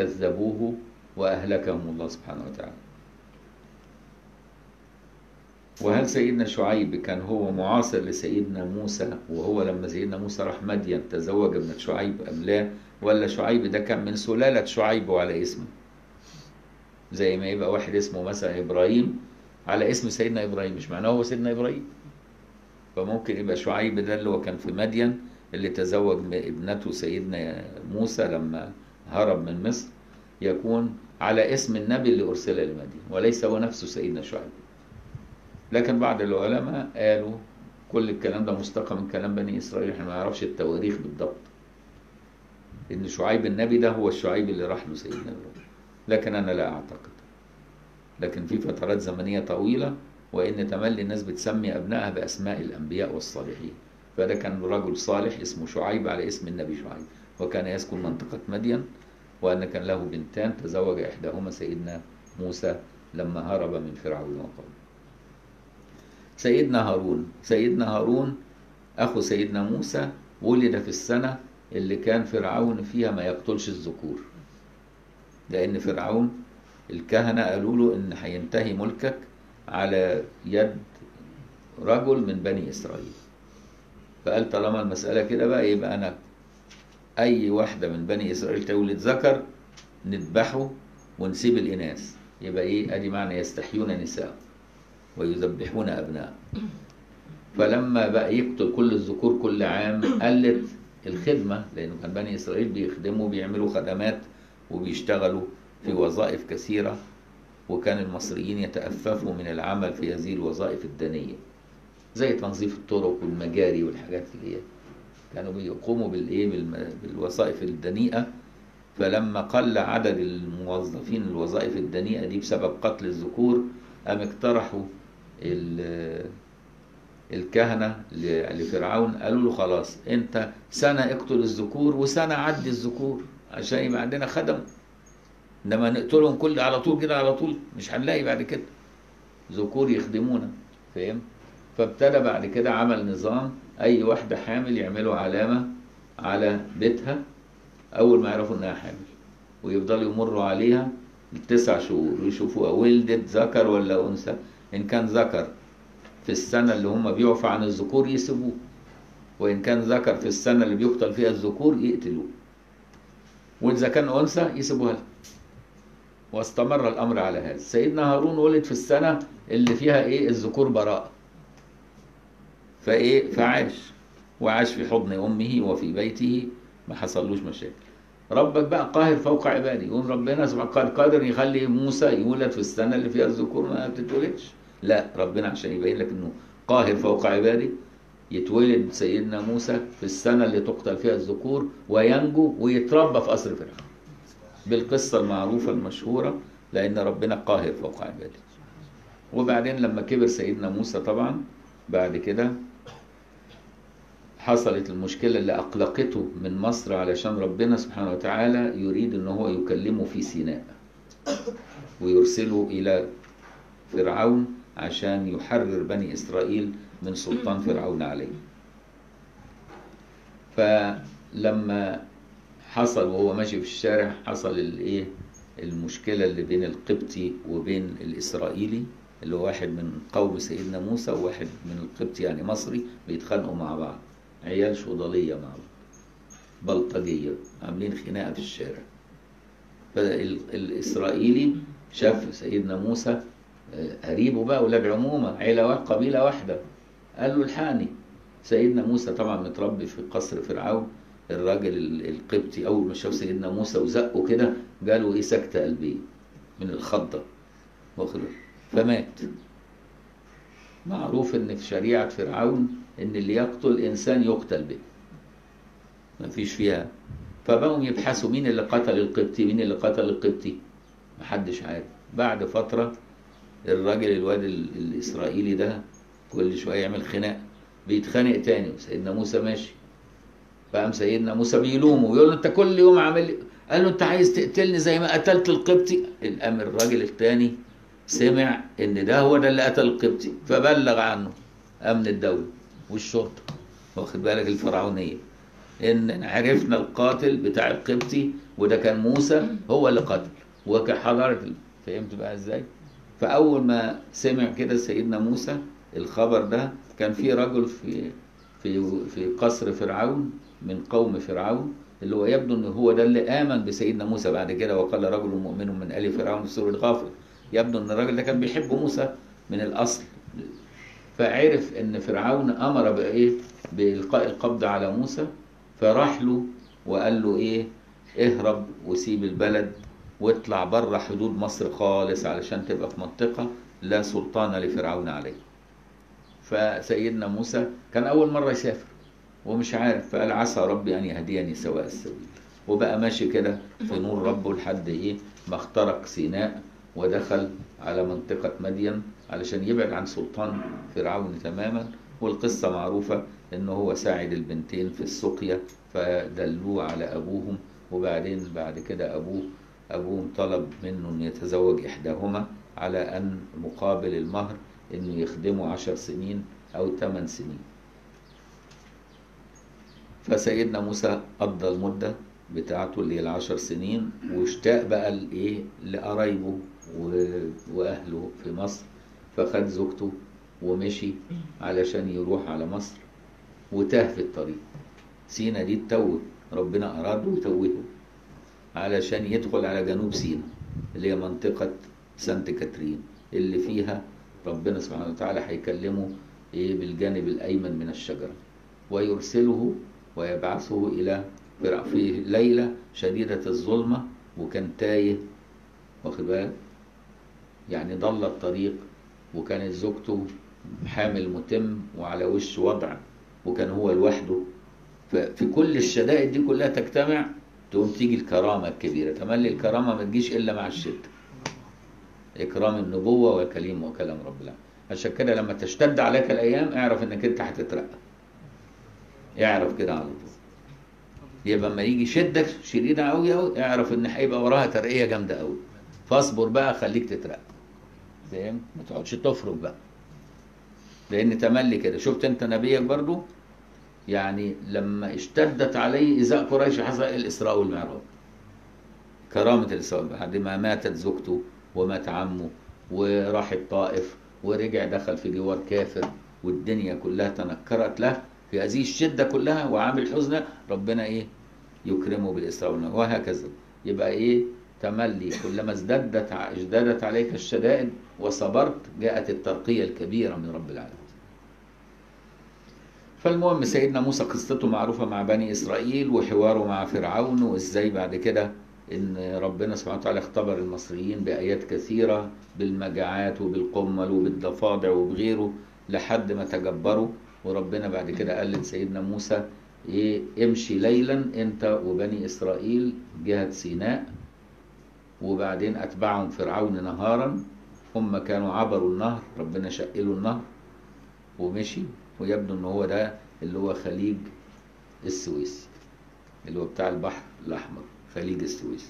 كذبوه وأهلكهم الله سبحانه وتعالى وهل سيدنا شعيب كان هو معاصر لسيدنا موسى وهو لما سيدنا موسى راح مدين تزوج ابنة شعيب أم لا ولا شعيب ده كان من سلالة شعيب وعلى اسمه زي ما يبقى واحد اسمه مثلا إبراهيم على اسم سيدنا إبراهيم مش معناه هو سيدنا إبراهيم فممكن يبقى شعيب ده اللي هو كان في مدين اللي تزوج م- ابنته سيدنا موسى لما هرب من مصر يكون على اسم النبي اللي أرسل لمدين وليس هو نفسه سيدنا شعيب لكن بعض العلماء قالوا كل الكلام ده مستقى من كلام بني إسرائيل احنا ما نعرفش التواريخ بالضبط إن شعيب النبي ده هو الشعيب اللي راح له سيدنا إبراهيم لكن أنا لا أعتقد لكن في فترات زمنية طويلة وإن تملي الناس بتسمي أبنائها بأسماء الأنبياء والصالحين فده كان رجل صالح اسمه شعيب على اسم النبي شعيب وكان يسكن منطقة مدين وأن كان له بنتان تزوج إحداهما سيدنا موسى لما هرب من فرعون وقومه سيدنا هارون سيدنا هارون أخو سيدنا موسى ولد في السنة اللي كان فرعون فيها ما يقتلش الذكور لأن فرعون الكهنة قالوا له إن هينتهي ملكك على يد رجل من بني إسرائيل فقال طالما المسألة كده بقى يبقى أنا أي واحدة من بني إسرائيل تولد ذكر نذبحه ونسيب الإناث يبقى إيه أدي معنى يستحيون نساء ويذبحون أبناء فلما بقى يقتل كل الذكور كل عام قلت الخدمة لأنه كان بني إسرائيل بيخدموا بيعملوا خدمات وبيشتغلوا في وظائف كثيرة وكان المصريين يتأففوا من العمل في هذه الوظائف الدنية زي تنظيف الطرق والمجاري والحاجات اللي هي كانوا بيقوموا بالايه بالم- بالوظائف الدنيئه فلما قل عدد الموظفين الوظائف الدنيئه دي بسبب قتل الذكور قام اقترحوا ال- الكهنه ل- لفرعون قالوا له خلاص انت سنه اقتل الذكور وسنه عدي الذكور عشان يبقى عندنا خدم انما نقتلهم كل على طول كده على طول مش هنلاقي بعد كده ذكور يخدمونا فاهم فابتدى بعد كده عمل نظام اي واحده حامل يعملوا علامه على بيتها اول ما يعرفوا انها حامل ويفضلوا يمروا عليها التسع شهور ويشوفوها ولدت ذكر ولا انثى ان كان ذكر في السنه اللي هم بيعفى عن الذكور يسيبوه وان كان ذكر في السنه اللي بيقتل فيها الذكور يقتلوه واذا كان انثى يسيبوها لها واستمر الامر على هذا سيدنا هارون ولد في السنه اللي فيها ايه الذكور براءه فايه فعاش وعاش في حضن امه وفي بيته ما حصلوش مشاكل ربك بقى قاهر فوق عباده يقول ربنا سبحانه قال قادر يخلي موسى يولد في السنه اللي فيها الذكور ما بتتولدش لا ربنا عشان يبين لك انه قاهر فوق عباده يتولد سيدنا موسى في السنه اللي تقتل فيها الذكور وينجو ويتربى في قصر فرعون بالقصه المعروفه المشهوره لان ربنا قاهر فوق عباده وبعدين لما كبر سيدنا موسى طبعا بعد كده حصلت المشكلة اللي أقلقته من مصر علشان ربنا سبحانه وتعالى يريد أن هو يكلمه في سيناء ويرسله إلى فرعون عشان يحرر بني إسرائيل من سلطان فرعون عليه فلما حصل وهو ماشي في الشارع حصل الايه المشكلة اللي بين القبطي وبين الإسرائيلي اللي هو واحد من قوم سيدنا موسى وواحد من القبطي يعني مصري بيتخانقوا مع بعض عيال شوضلية مع بعض بلطجية عاملين خناقة في الشارع فالإسرائيلي شاف سيدنا موسى آه، قريبه بقى ولاد عمومة عيلة واحدة قبيلة واحدة قال له الحقني سيدنا موسى طبعا متربي في قصر فرعون الراجل ال- القبطي أول ما شاف سيدنا موسى وزقه كده جاله إيه سكتة قلبية من الخضة واخد بالك؟ فمات معروف ان في شريعة فرعون ان اللي يقتل انسان يقتل به ما فيش فيها فبقوا يبحثوا مين اللي قتل القبطي مين اللي قتل القبطي محدش عارف بعد فترة الراجل الواد ال- الاسرائيلي ده كل شوية يعمل خناق بيتخانق تاني وسيدنا موسى ماشي فقام سيدنا موسى بيلومه ويقول له انت كل يوم عامل لي قال له انت عايز تقتلني زي ما قتلت القبطي قام الراجل التاني سمع ان ده هو ده اللي قتل القبطي فبلغ عنه امن الدوله والشرطه واخد بالك الفرعونيه ان عرفنا القاتل بتاع القبطي وده كان موسى هو اللي قتل وكحضرت فهمت بقى ازاي فأول ما سمع كده سيدنا موسى الخبر ده كان في رجل في في في قصر فرعون من قوم فرعون اللي هو يبدو ان هو ده اللي امن بسيدنا موسى بعد كده وقال رجل مؤمن من ال فرعون في سوره غافر يبدو ان الراجل ده كان بيحب موسى من الاصل فعرف ان فرعون امر بايه بالقاء القبض على موسى فراح له وقال له ايه اهرب وسيب البلد واطلع بره حدود مصر خالص علشان تبقى في منطقه لا سلطان لفرعون عليه فسيدنا موسى كان اول مره يسافر ومش عارف فقال عسى ربي ان يهديني سواء السبيل وبقى ماشي كده في نور ربه لحد ايه ما اخترق سيناء ودخل على منطقة مدين علشان يبعد عن سلطان فرعون تماما والقصة معروفة انه هو ساعد البنتين في السقيا فدلوه على ابوهم وبعدين بعد كده ابوه ابوهم طلب منه ان يتزوج احداهما على ان مقابل المهر انه يخدمه عشر سنين او ثمان سنين فسيدنا موسى قضى المدة بتاعته اللي هي العشر سنين واشتاق بقى لايه لقرايبه و- واهله في مصر فخد زوجته ومشي علشان يروح على مصر وتاه في الطريق سينا دي تتوه ربنا اراد له يتوهه علشان يدخل على جنوب سينا اللي هي منطقة سانت كاترين اللي فيها ربنا سبحانه وتعالى هيكلمه ايه بالجانب الايمن من الشجرة ويرسله ويبعثه الى فرع- في ليلة شديدة الظلمة وكان تايه واخد بالك يعني ضل الطريق وكانت زوجته حامل متم وعلى وش وضع وكان هو لوحده ففي كل الشدائد دي كلها تجتمع تقوم تيجي الكرامة الكبيرة تملي الكرامة ما تجيش إلا مع الشدة إكرام النبوة وكليم وكلام رب العالمين عشان كده لما تشتد عليك الأيام اعرف إنك أنت هتترقى اعرف كده على طول يبقى لما يجي شدة شديدة أوي أوي اعرف إن هيبقى وراها ترقية جامدة أوي فاصبر بقى خليك تترقى فاهم ما تقعدش تفرج بقى لأن تملي كده شفت أنت نبيك برضو يعني لما اشتدت عليه إزاء قريش حصل الإسراء والمعراج كرامة الإسراء بعد ما ماتت زوجته ومات عمه وراح الطائف ورجع دخل في جوار كافر والدنيا كلها تنكرت له في هذه الشدة كلها وعامل حزنة ربنا إيه يكرمه بالإسراء والمعراج وهكذا يبقى إيه تملي كلما ازدادت ازدادت عليك الشدائد وصبرت جاءت الترقية الكبيرة من رب العالمين فالمهم سيدنا موسى قصته معروفة مع بني إسرائيل وحواره مع فرعون وإزاي بعد كده إن ربنا سبحانه وتعالى اختبر المصريين بآيات كثيرة بالمجاعات وبالقمل وبالضفادع وبغيره لحد ما تجبروا وربنا بعد كده قال لسيدنا موسى إيه امشي ليلا أنت وبني إسرائيل جهة سيناء وبعدين أتبعهم فرعون نهارا هم كانوا عبروا النهر ربنا شقلوا النهر ومشي ويبدو ان هو ده اللي هو خليج السويس اللي هو بتاع البحر الاحمر خليج السويس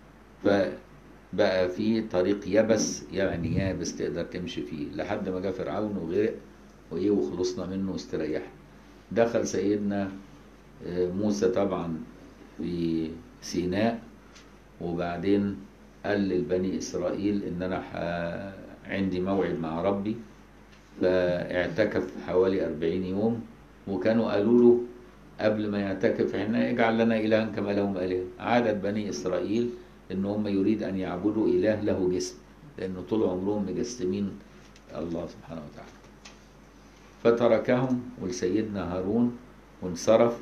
فبقى في طريق يبس يعني يابس تقدر تمشي فيه لحد ما جاء فرعون وغرق وايه وخلصنا منه واستريحنا دخل سيدنا آه، موسى طبعا في سيناء وبعدين قال للبني اسرائيل ان انا ح- عندي موعد مع ربي فاعتكف حوالي أربعين يوم وكانوا قالوا له قبل ما يعتكف هنا اجعل لنا إلها كما لهم آلهة عادة بني إسرائيل إن هم يريد أن يعبدوا إله له جسم لأنه طول عمرهم مجسمين الله سبحانه وتعالى فتركهم ولسيدنا هارون وانصرف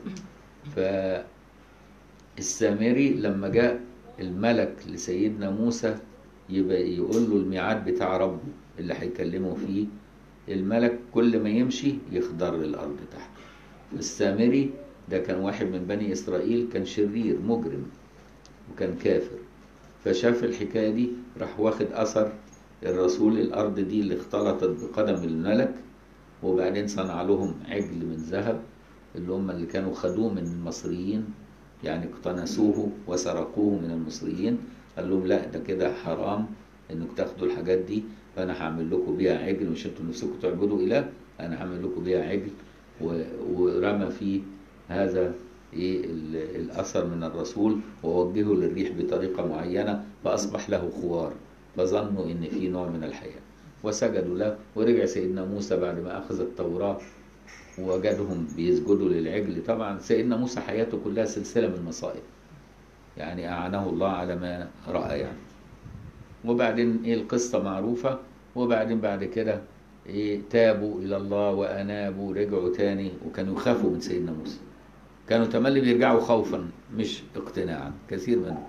فالسامري لما جاء الملك لسيدنا موسى يبقى يقول له الميعاد بتاع ربه اللي هيكلمه فيه الملك كل ما يمشي يخضر الأرض تحت السامري ده كان واحد من بني إسرائيل كان شرير مجرم وكان كافر فشاف الحكاية دي راح واخد أثر الرسول الأرض دي اللي اختلطت بقدم الملك وبعدين صنع لهم عجل من ذهب اللي هم اللي كانوا خدوه من المصريين يعني اقتنسوه وسرقوه من المصريين قال لهم لا ده كده حرام انك تاخدوا الحاجات دي فانا هعمل لكم بيها عجل مش انتوا نفسكم تعبدوا اله انا هعمل لكم بيها عجل و- ورمى فيه هذا ايه ال- الاثر من الرسول ووجهه للريح بطريقه معينه فاصبح له خوار فظنوا ان في نوع من الحياه وسجدوا له ورجع سيدنا موسى بعد ما اخذ التوراه ووجدهم بيسجدوا للعجل طبعا سيدنا موسى حياته كلها سلسله من المصائب يعني اعانه الله على ما راى يعني وبعدين ايه القصه معروفه وبعدين بعد كده ايه تابوا الى الله وانابوا رجعوا تاني وكانوا يخافوا من سيدنا موسى كانوا تملي بيرجعوا خوفا مش اقتناعا كثير منهم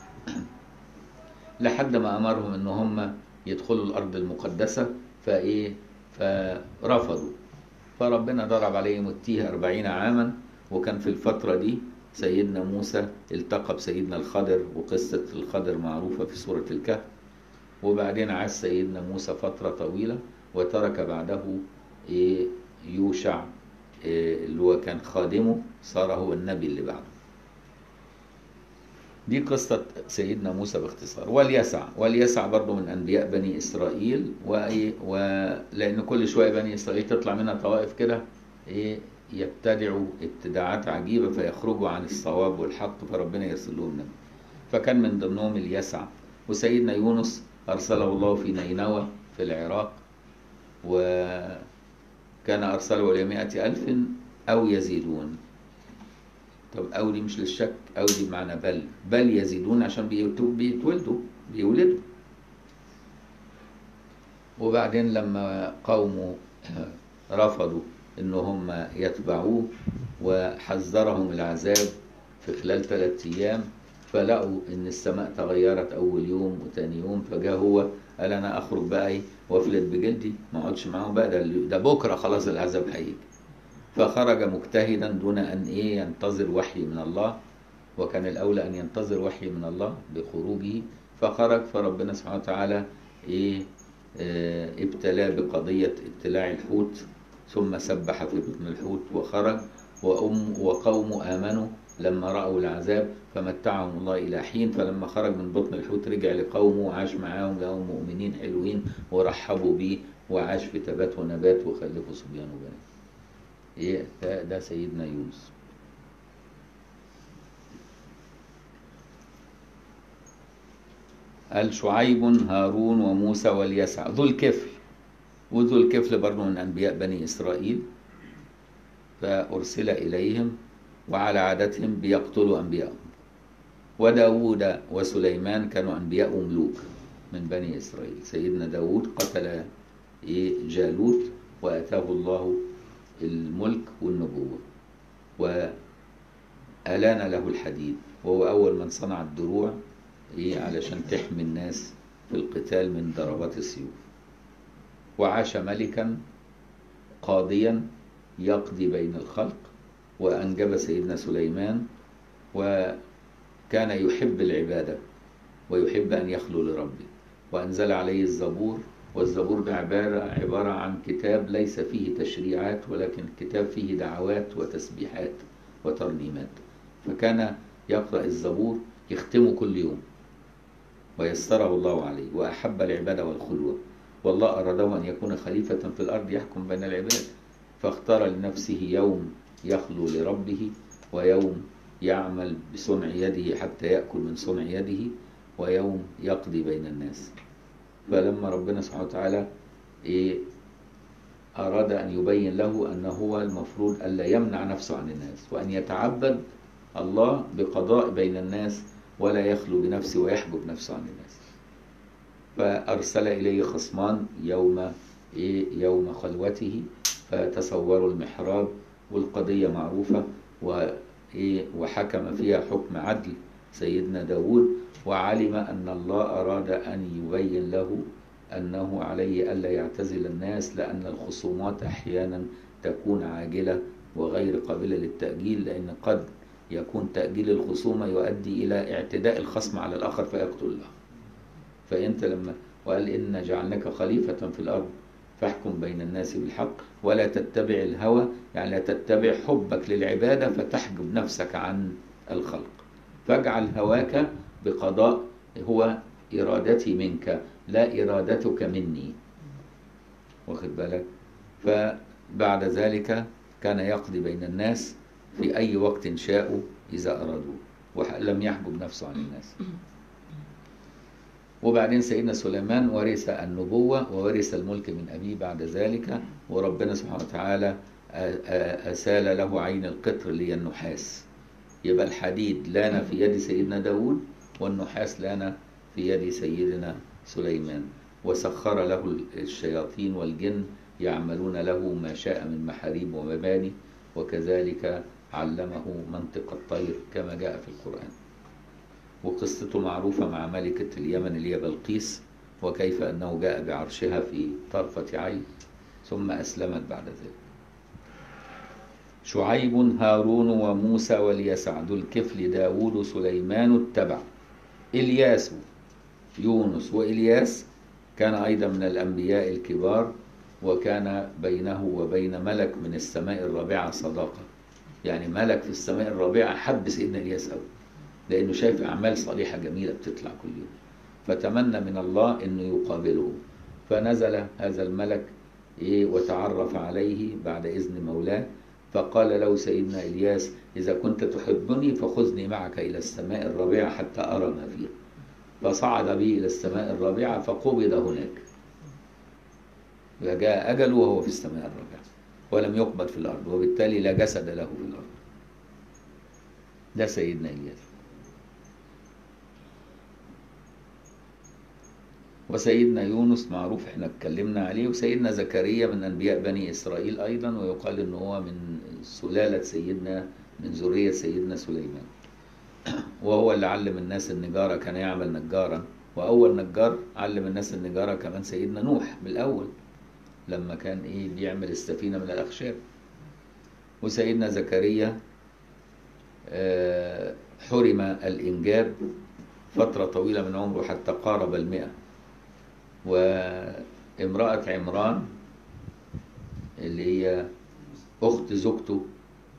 لحد ما امرهم ان هم يدخلوا الارض المقدسه فايه فرفضوا فربنا ضرب عليهم التيه أربعين عاما وكان في الفترة دي سيدنا موسى التقى بسيدنا الخضر وقصة الخضر معروفة في سورة الكهف وبعدين عاش سيدنا موسى فترة طويلة وترك بعده إيه يوشع إيه اللي هو كان خادمه صار هو النبي اللي بعده دي قصة سيدنا موسى باختصار واليسع واليسع برضه من أنبياء بني إسرائيل وإيه ولأن كل شوية بني إسرائيل تطلع منها طوائف كده إيه يبتدعوا ابتداعات عجيبة فيخرجوا عن الصواب والحق فربنا يرسل لهم نبي فكان من ضمنهم اليسع وسيدنا يونس أرسله الله في نينوى في العراق وكان أرسله لمائة ألف أو يزيدون طب أو دي مش للشك أو دي بمعنى بل بل يزيدون عشان بيتولدوا بيولدوا وبعدين لما قومه رفضوا ان هم يتبعوه وحذرهم العذاب في خلال ثلاثة ايام فلقوا ان السماء تغيرت اول يوم وتاني يوم فجاء هو قال انا اخرج بقى ايه وافلت بجلدي ما اقعدش معاهم بقى ده, ده بكره خلاص العذاب هيجي فخرج مجتهدا دون ان ايه ينتظر وحي من الله وكان الاولى ان ينتظر وحي من الله بخروجه فخرج فربنا سبحانه وتعالى ايه اه ابتلاه بقضيه ابتلاع الحوت ثم سبح في بطن الحوت وخرج وأم وقوم آمنوا لما رأوا العذاب فمتعهم الله إلى حين فلما خرج من بطن الحوت رجع لقومه وعاش معاهم لهم مؤمنين حلوين ورحبوا بيه وعاش في تبات ونبات وخلفوا صبيان وبنات إيه ده, ده سيدنا يونس قال شعيب هارون وموسى واليسع ذو الكفل وذو الكفل برضه من أنبياء بني إسرائيل فأرسل إليهم وعلى عادتهم بيقتلوا أنبياءهم وداود وسليمان كانوا أنبياء وملوك من بني إسرائيل سيدنا داود قتل جالوت وأتاه الله الملك والنبوة وألان له الحديد وهو أول من صنع الدروع إيه علشان تحمي الناس في القتال من ضربات السيوف وعاش ملكا قاضيا يقضي بين الخلق وأنجب سيدنا سليمان وكان يحب العبادة ويحب أن يخلو لربه وأنزل عليه الزبور والزبور ده عبارة, عبارة عن كتاب ليس فيه تشريعات ولكن كتاب فيه دعوات وتسبيحات وترنيمات فكان يقرأ الزبور يختمه كل يوم ويسره الله عليه وأحب العبادة والخلوة والله أراده أن يكون خليفة في الأرض يحكم بين العباد فاختار لنفسه يوم يخلو لربه ويوم يعمل بصنع يده حتى يأكل من صنع يده ويوم يقضي بين الناس فلما ربنا سبحانه وتعالى إيه أراد أن يبين له أنه هو المفروض ألا يمنع نفسه عن الناس وأن يتعبد الله بقضاء بين الناس ولا يخلو بنفسه ويحجب نفسه عن الناس فأرسل إليه خصمان يوم إيه يوم خلوته فتصوروا المحراب والقضية معروفة وإيه وحكم فيها حكم عدل سيدنا داود وعلم أن الله أراد أن يبين له أنه عليه ألا يعتزل الناس لأن الخصومات أحيانا تكون عاجلة وغير قابلة للتأجيل لأن قد يكون تأجيل الخصومة يؤدي إلى اعتداء الخصم على الآخر فيقتل له فأنت لما وقال إن جعلناك خليفة في الأرض فاحكم بين الناس بالحق ولا تتبع الهوى يعني لا تتبع حبك للعبادة فتحجب نفسك عن الخلق فاجعل هواك بقضاء هو إرادتي منك لا إرادتك مني واخد بالك فبعد ذلك كان يقضي بين الناس في أي وقت شاءوا إذا أرادوا ولم يحجب نفسه عن الناس وبعدين سيدنا سليمان ورث النبوة وورث الملك من أبيه بعد ذلك وربنا سبحانه وتعالى آ- آ- أسال له عين القطر اللي هي النحاس يبقى الحديد لان في يد سيدنا داود والنحاس لان في يد سيدنا سليمان وسخر له الشياطين والجن يعملون له ما شاء من محاريب ومباني وكذلك علمه منطق الطير كما جاء في القرآن وقصته معروفة مع ملكة اليمن اللي هي بلقيس وكيف أنه جاء بعرشها في طرفة عين ثم أسلمت بعد ذلك شعيب هارون وموسى واليسع ذو الكفل داود سليمان اتبع إلياس يونس وإلياس كان أيضا من الأنبياء الكبار وكان بينه وبين ملك من السماء الرابعة صداقة يعني ملك في السماء الرابعة حب سيدنا إلياس أوي لأنه شايف أعمال صالحة جميلة بتطلع كل يوم فتمنى من الله أنه يقابله فنزل هذا الملك إيه وتعرف عليه بعد إذن مولاه فقال له سيدنا إلياس إذا كنت تحبني فخذني معك إلى السماء الرابعة حتى أرى ما فيها فصعد به إلى السماء الرابعة فقبض هناك وجاء أجله وهو في السماء الرابعة ولم يقبض في الأرض وبالتالي لا جسد له في الأرض ده سيدنا إلياس وسيدنا يونس معروف احنا اتكلمنا عليه وسيدنا زكريا من انبياء بني اسرائيل ايضا ويقال ان هو من سلاله سيدنا من ذريه سيدنا سليمان وهو اللي علم الناس النجاره كان يعمل نجارا واول نجار علم الناس النجاره كمان سيدنا نوح بالاول لما كان ايه بيعمل السفينه من الاخشاب وسيدنا زكريا آه، حرم الانجاب فتره طويله من عمره حتى قارب المئه وامرأة عمران اللي هي أخت زوجته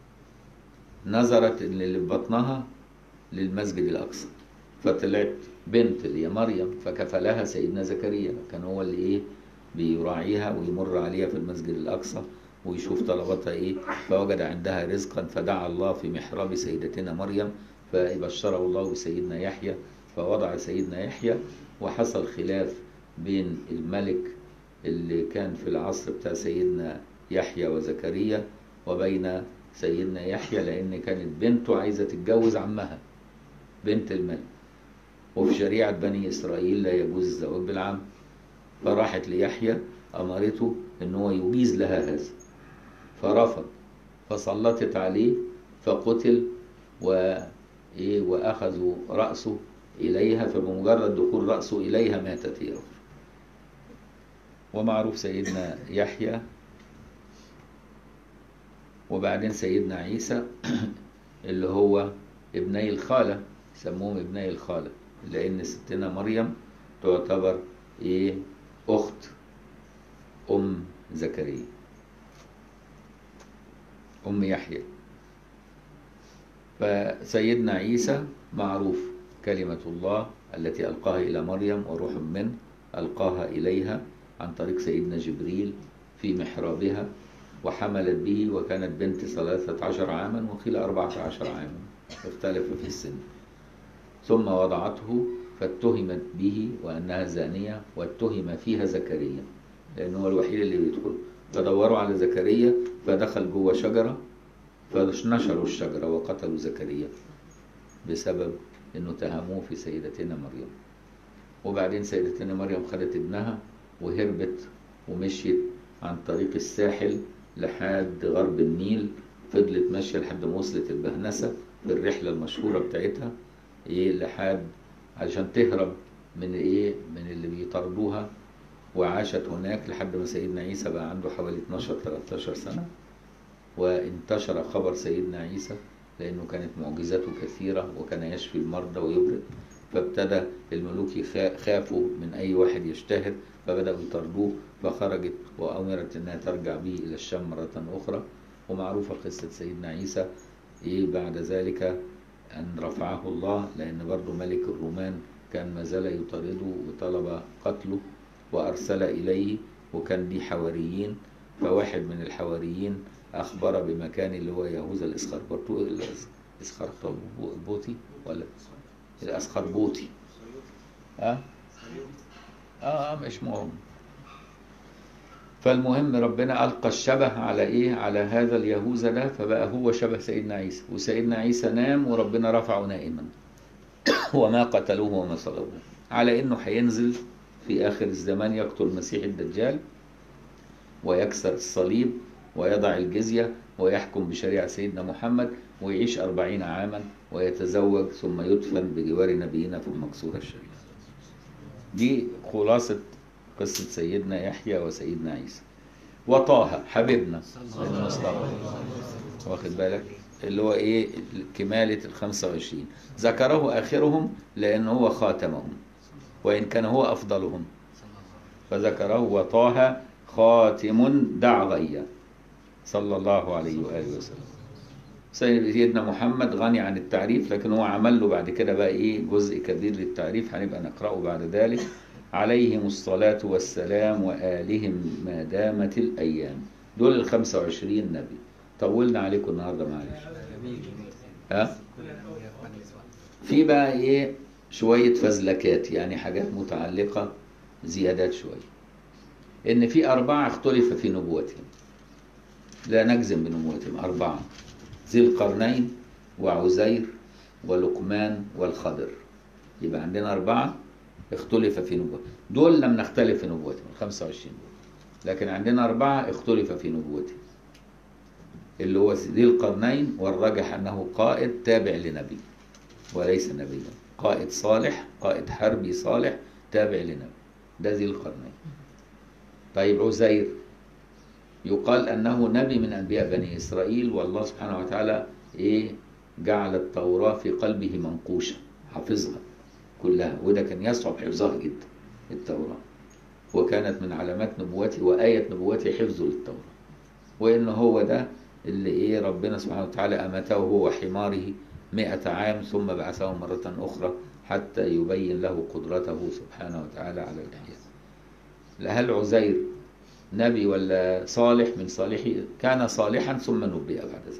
نظرت إن اللي في بطنها للمسجد الأقصى فطلعت بنت اللي هي مريم فكفلها سيدنا زكريا كان هو اللي إيه بيراعيها ويمر عليها في المسجد الأقصى ويشوف طلباتها إيه فوجد عندها رزقا فدعا الله في محراب سيدتنا مريم فبشره الله بسيدنا يحيى فوضع سيدنا يحيى وحصل خلاف بين الملك اللي كان في العصر بتاع سيدنا يحيى وزكريا وبين سيدنا يحيى لأن كانت بنته عايزة تتجوز عمها بنت الملك وفي شريعة بني إسرائيل لا يجوز الزواج بالعم فراحت ليحيى أمرته إن هو يجيز لها هذا فرفض فسلطت عليه فقتل و إيه وأخذوا رأسه إليها فبمجرد دخول رأسه إليها ماتت هي ومعروف سيدنا يحيى وبعدين سيدنا عيسى اللي هو ابني الخالة سموهم ابني الخالة لأن ستنا مريم تعتبر إيه أخت أم زكريا أم يحيى فسيدنا عيسى معروف كلمة الله التي ألقاها إلى مريم وروح منه ألقاها إليها عن طريق سيدنا جبريل في محرابها وحملت به وكانت بنت ثلاثة عشر عاما وقيل أربعة عشر عاما اختلف في السن ثم وضعته فاتهمت به وأنها زانية واتهم فيها زكريا لأنه هو الوحيد اللي بيدخل فدوروا على زكريا فدخل جوه شجرة فنشروا الشجرة وقتلوا زكريا بسبب انه تهموه في سيدتنا مريم وبعدين سيدتنا مريم خدت ابنها وهربت ومشيت عن طريق الساحل لحد غرب النيل فضلت ماشية لحد ما وصلت البهنسة في الرحلة المشهورة بتاعتها ايه لحد عشان تهرب من ايه من اللي بيطاردوها وعاشت هناك لحد ما سيدنا عيسى بقى عنده حوالي 12 13 سنة وانتشر خبر سيدنا عيسى لأنه كانت معجزاته كثيرة وكان يشفي المرضى ويبرئ فابتدى الملوك خافوا من أي واحد يشتهر فبدأوا يطردوه فخرجت وأمرت أنها ترجع به إلى الشام مرة أخرى ومعروفة قصة سيدنا عيسى إيه بعد ذلك أن رفعه الله لأن برضه ملك الرومان كان ما زال يطارده وطلب قتله وأرسل إليه وكان دي حواريين فواحد من الحواريين أخبر بمكان اللي هو يهوذا الإسخربوطي الإسخربوطي ولا الأسخربوطي ها اه آه، مش مهم فالمهم ربنا ألقى الشبه على إيه؟ على هذا اليهوذا ده فبقى هو شبه سيدنا عيسى وسيدنا عيسى نام وربنا رفعه نائما وما قتلوه وما صلبوه على إنه هينزل في آخر الزمان يقتل المسيح الدجال ويكسر الصليب ويضع الجزية ويحكم بشريعة سيدنا محمد ويعيش أربعين عاما ويتزوج ثم يدفن بجوار نبينا في المقصورة الشريفة دي خلاصة قصة سيدنا يحيى وسيدنا عيسى وطه حبيبنا المصطفى واخد بالك اللي هو ايه كمالة ال 25 ذكره آخرهم لأنه هو خاتمهم وإن كان هو أفضلهم فذكره وطه خاتم دعغية صلى الله عليه وآله وسلم سيدنا محمد غني عن التعريف لكن هو عمل له بعد كده بقى ايه جزء كبير للتعريف هنبقى نقرأه بعد ذلك عليهم الصلاة والسلام وآلهم ما دامت الأيام دول ال 25 نبي طولنا عليكم النهارده معلش ها في بقى ايه شوية فزلكات يعني حاجات متعلقة زيادات شوية ان في أربعة اختلف في نبوتهم لا نجزم بنبوتهم أربعة ذي القرنين وعزير ولقمان والخضر يبقى عندنا أربعة اختلف في نبوتهم دول لم نختلف في نبوتهم ال 25 دول لكن عندنا أربعة اختلف في نبوتهم اللي هو ذي القرنين والراجح أنه قائد تابع لنبي وليس نبيا قائد صالح قائد حربي صالح تابع لنبي ده ذي القرنين طيب عزير يقال أنه نبي من أنبياء بني إسرائيل والله سبحانه وتعالى إيه جعل التوراة في قلبه منقوشة حفظها كلها وده كان يصعب حفظها جدا التوراة وكانت من علامات نبوته وآية نبوته حفظه للتوراة وإن هو ده اللي إيه ربنا سبحانه وتعالى أمته هو وحماره مئة عام ثم بعثه مرة أخرى حتى يبين له قدرته سبحانه وتعالى على الإحياء هل عزير نبي ولا صالح من صالحي كان صالحا ثم نبئ بعد ذلك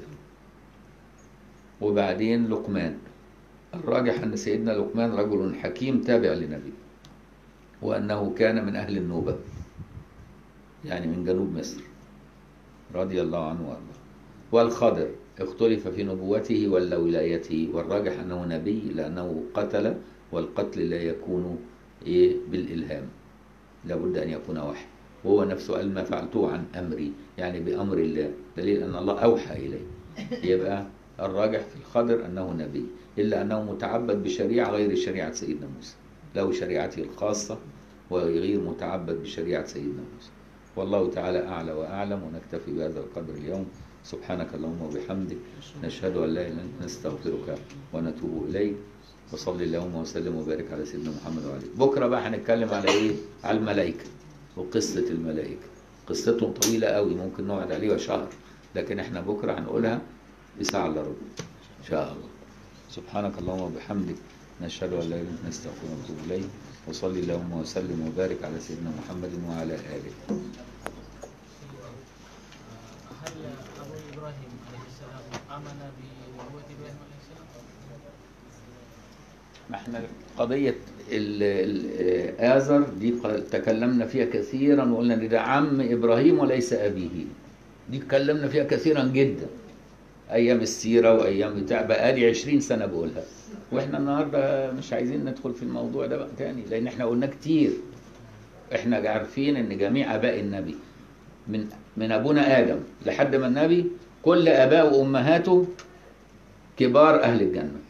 وبعدين لقمان الراجح أن سيدنا لقمان رجل حكيم تابع لنبي وأنه كان من أهل النوبة يعني من جنوب مصر رضي الله عنه وارضاه والخضر اختلف في نبوته ولا ولايته والراجح أنه نبي لأنه قتل والقتل لا يكون إيه بالإلهام لابد أن يكون وحي وهو نفسه قال ما فعلته عن أمري يعني بأمر الله دليل أن الله أوحى إليه يبقى الراجح في الخضر أنه نبي إلا أنه متعبد بشريعة غير شريعة سيدنا موسى له شريعته الخاصة وغير متعبد بشريعة سيدنا موسى والله تعالى أعلى وأعلم ونكتفي بهذا القدر اليوم سبحانك اللهم وبحمدك نشهد أن لا إله إلا أنت نستغفرك ونتوب إليك وصلي اللهم وسلم وبارك على سيدنا محمد وعلى آله بكرة بقى هنتكلم على إيه؟ على الملائكة وقصة الملائكة قصتهم طويلة قوي ممكن نقعد عليها شهر لكن احنا بكرة هنقولها بساعة إلا ربع إن شاء الله سبحانك اللهم وبحمدك نشهد أن لا إله إلا أنت نستغفرك ونتوب إليك وصلي اللهم وسلم وبارك على سيدنا محمد وعلى آله هل أبو إبراهيم عليه السلام آمن بنبوة إبراهيم عليه السلام؟ ما احنا قضية ال- ال- آزر دي ق- تكلمنا فيها كثيرا وقلنا ان ده عم إبراهيم وليس أبيه دي تكلمنا فيها كثيرا جدا أيام السيرة وأيام بتاع بقالي 20 سنة بقولها واحنا النهاردة مش عايزين ندخل في الموضوع ده بقى تاني لأن احنا قلنا كتير احنا عارفين ان جميع آباء النبي من من أبونا آدم لحد ما النبي كل آباء وأمهاته كبار أهل الجنة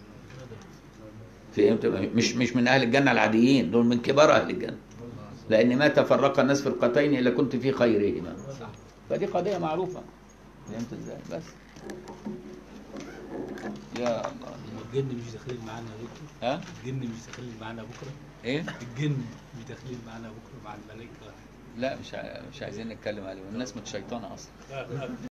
فهمت مش مش من اهل الجنه العاديين دول من كبار اهل الجنه لان ما تفرق الناس فرقتين الا كنت في خيرهما فدي قضيه معروفه فهمت ازاي بس يا الله الجن مش داخلين معانا بكره ها الجن مش داخلين معانا بكره ايه الجن مش داخلين معانا بكره مع الملائكه لا مش ع- مش عايزين نتكلم عليهم الناس متشيطنه اصلا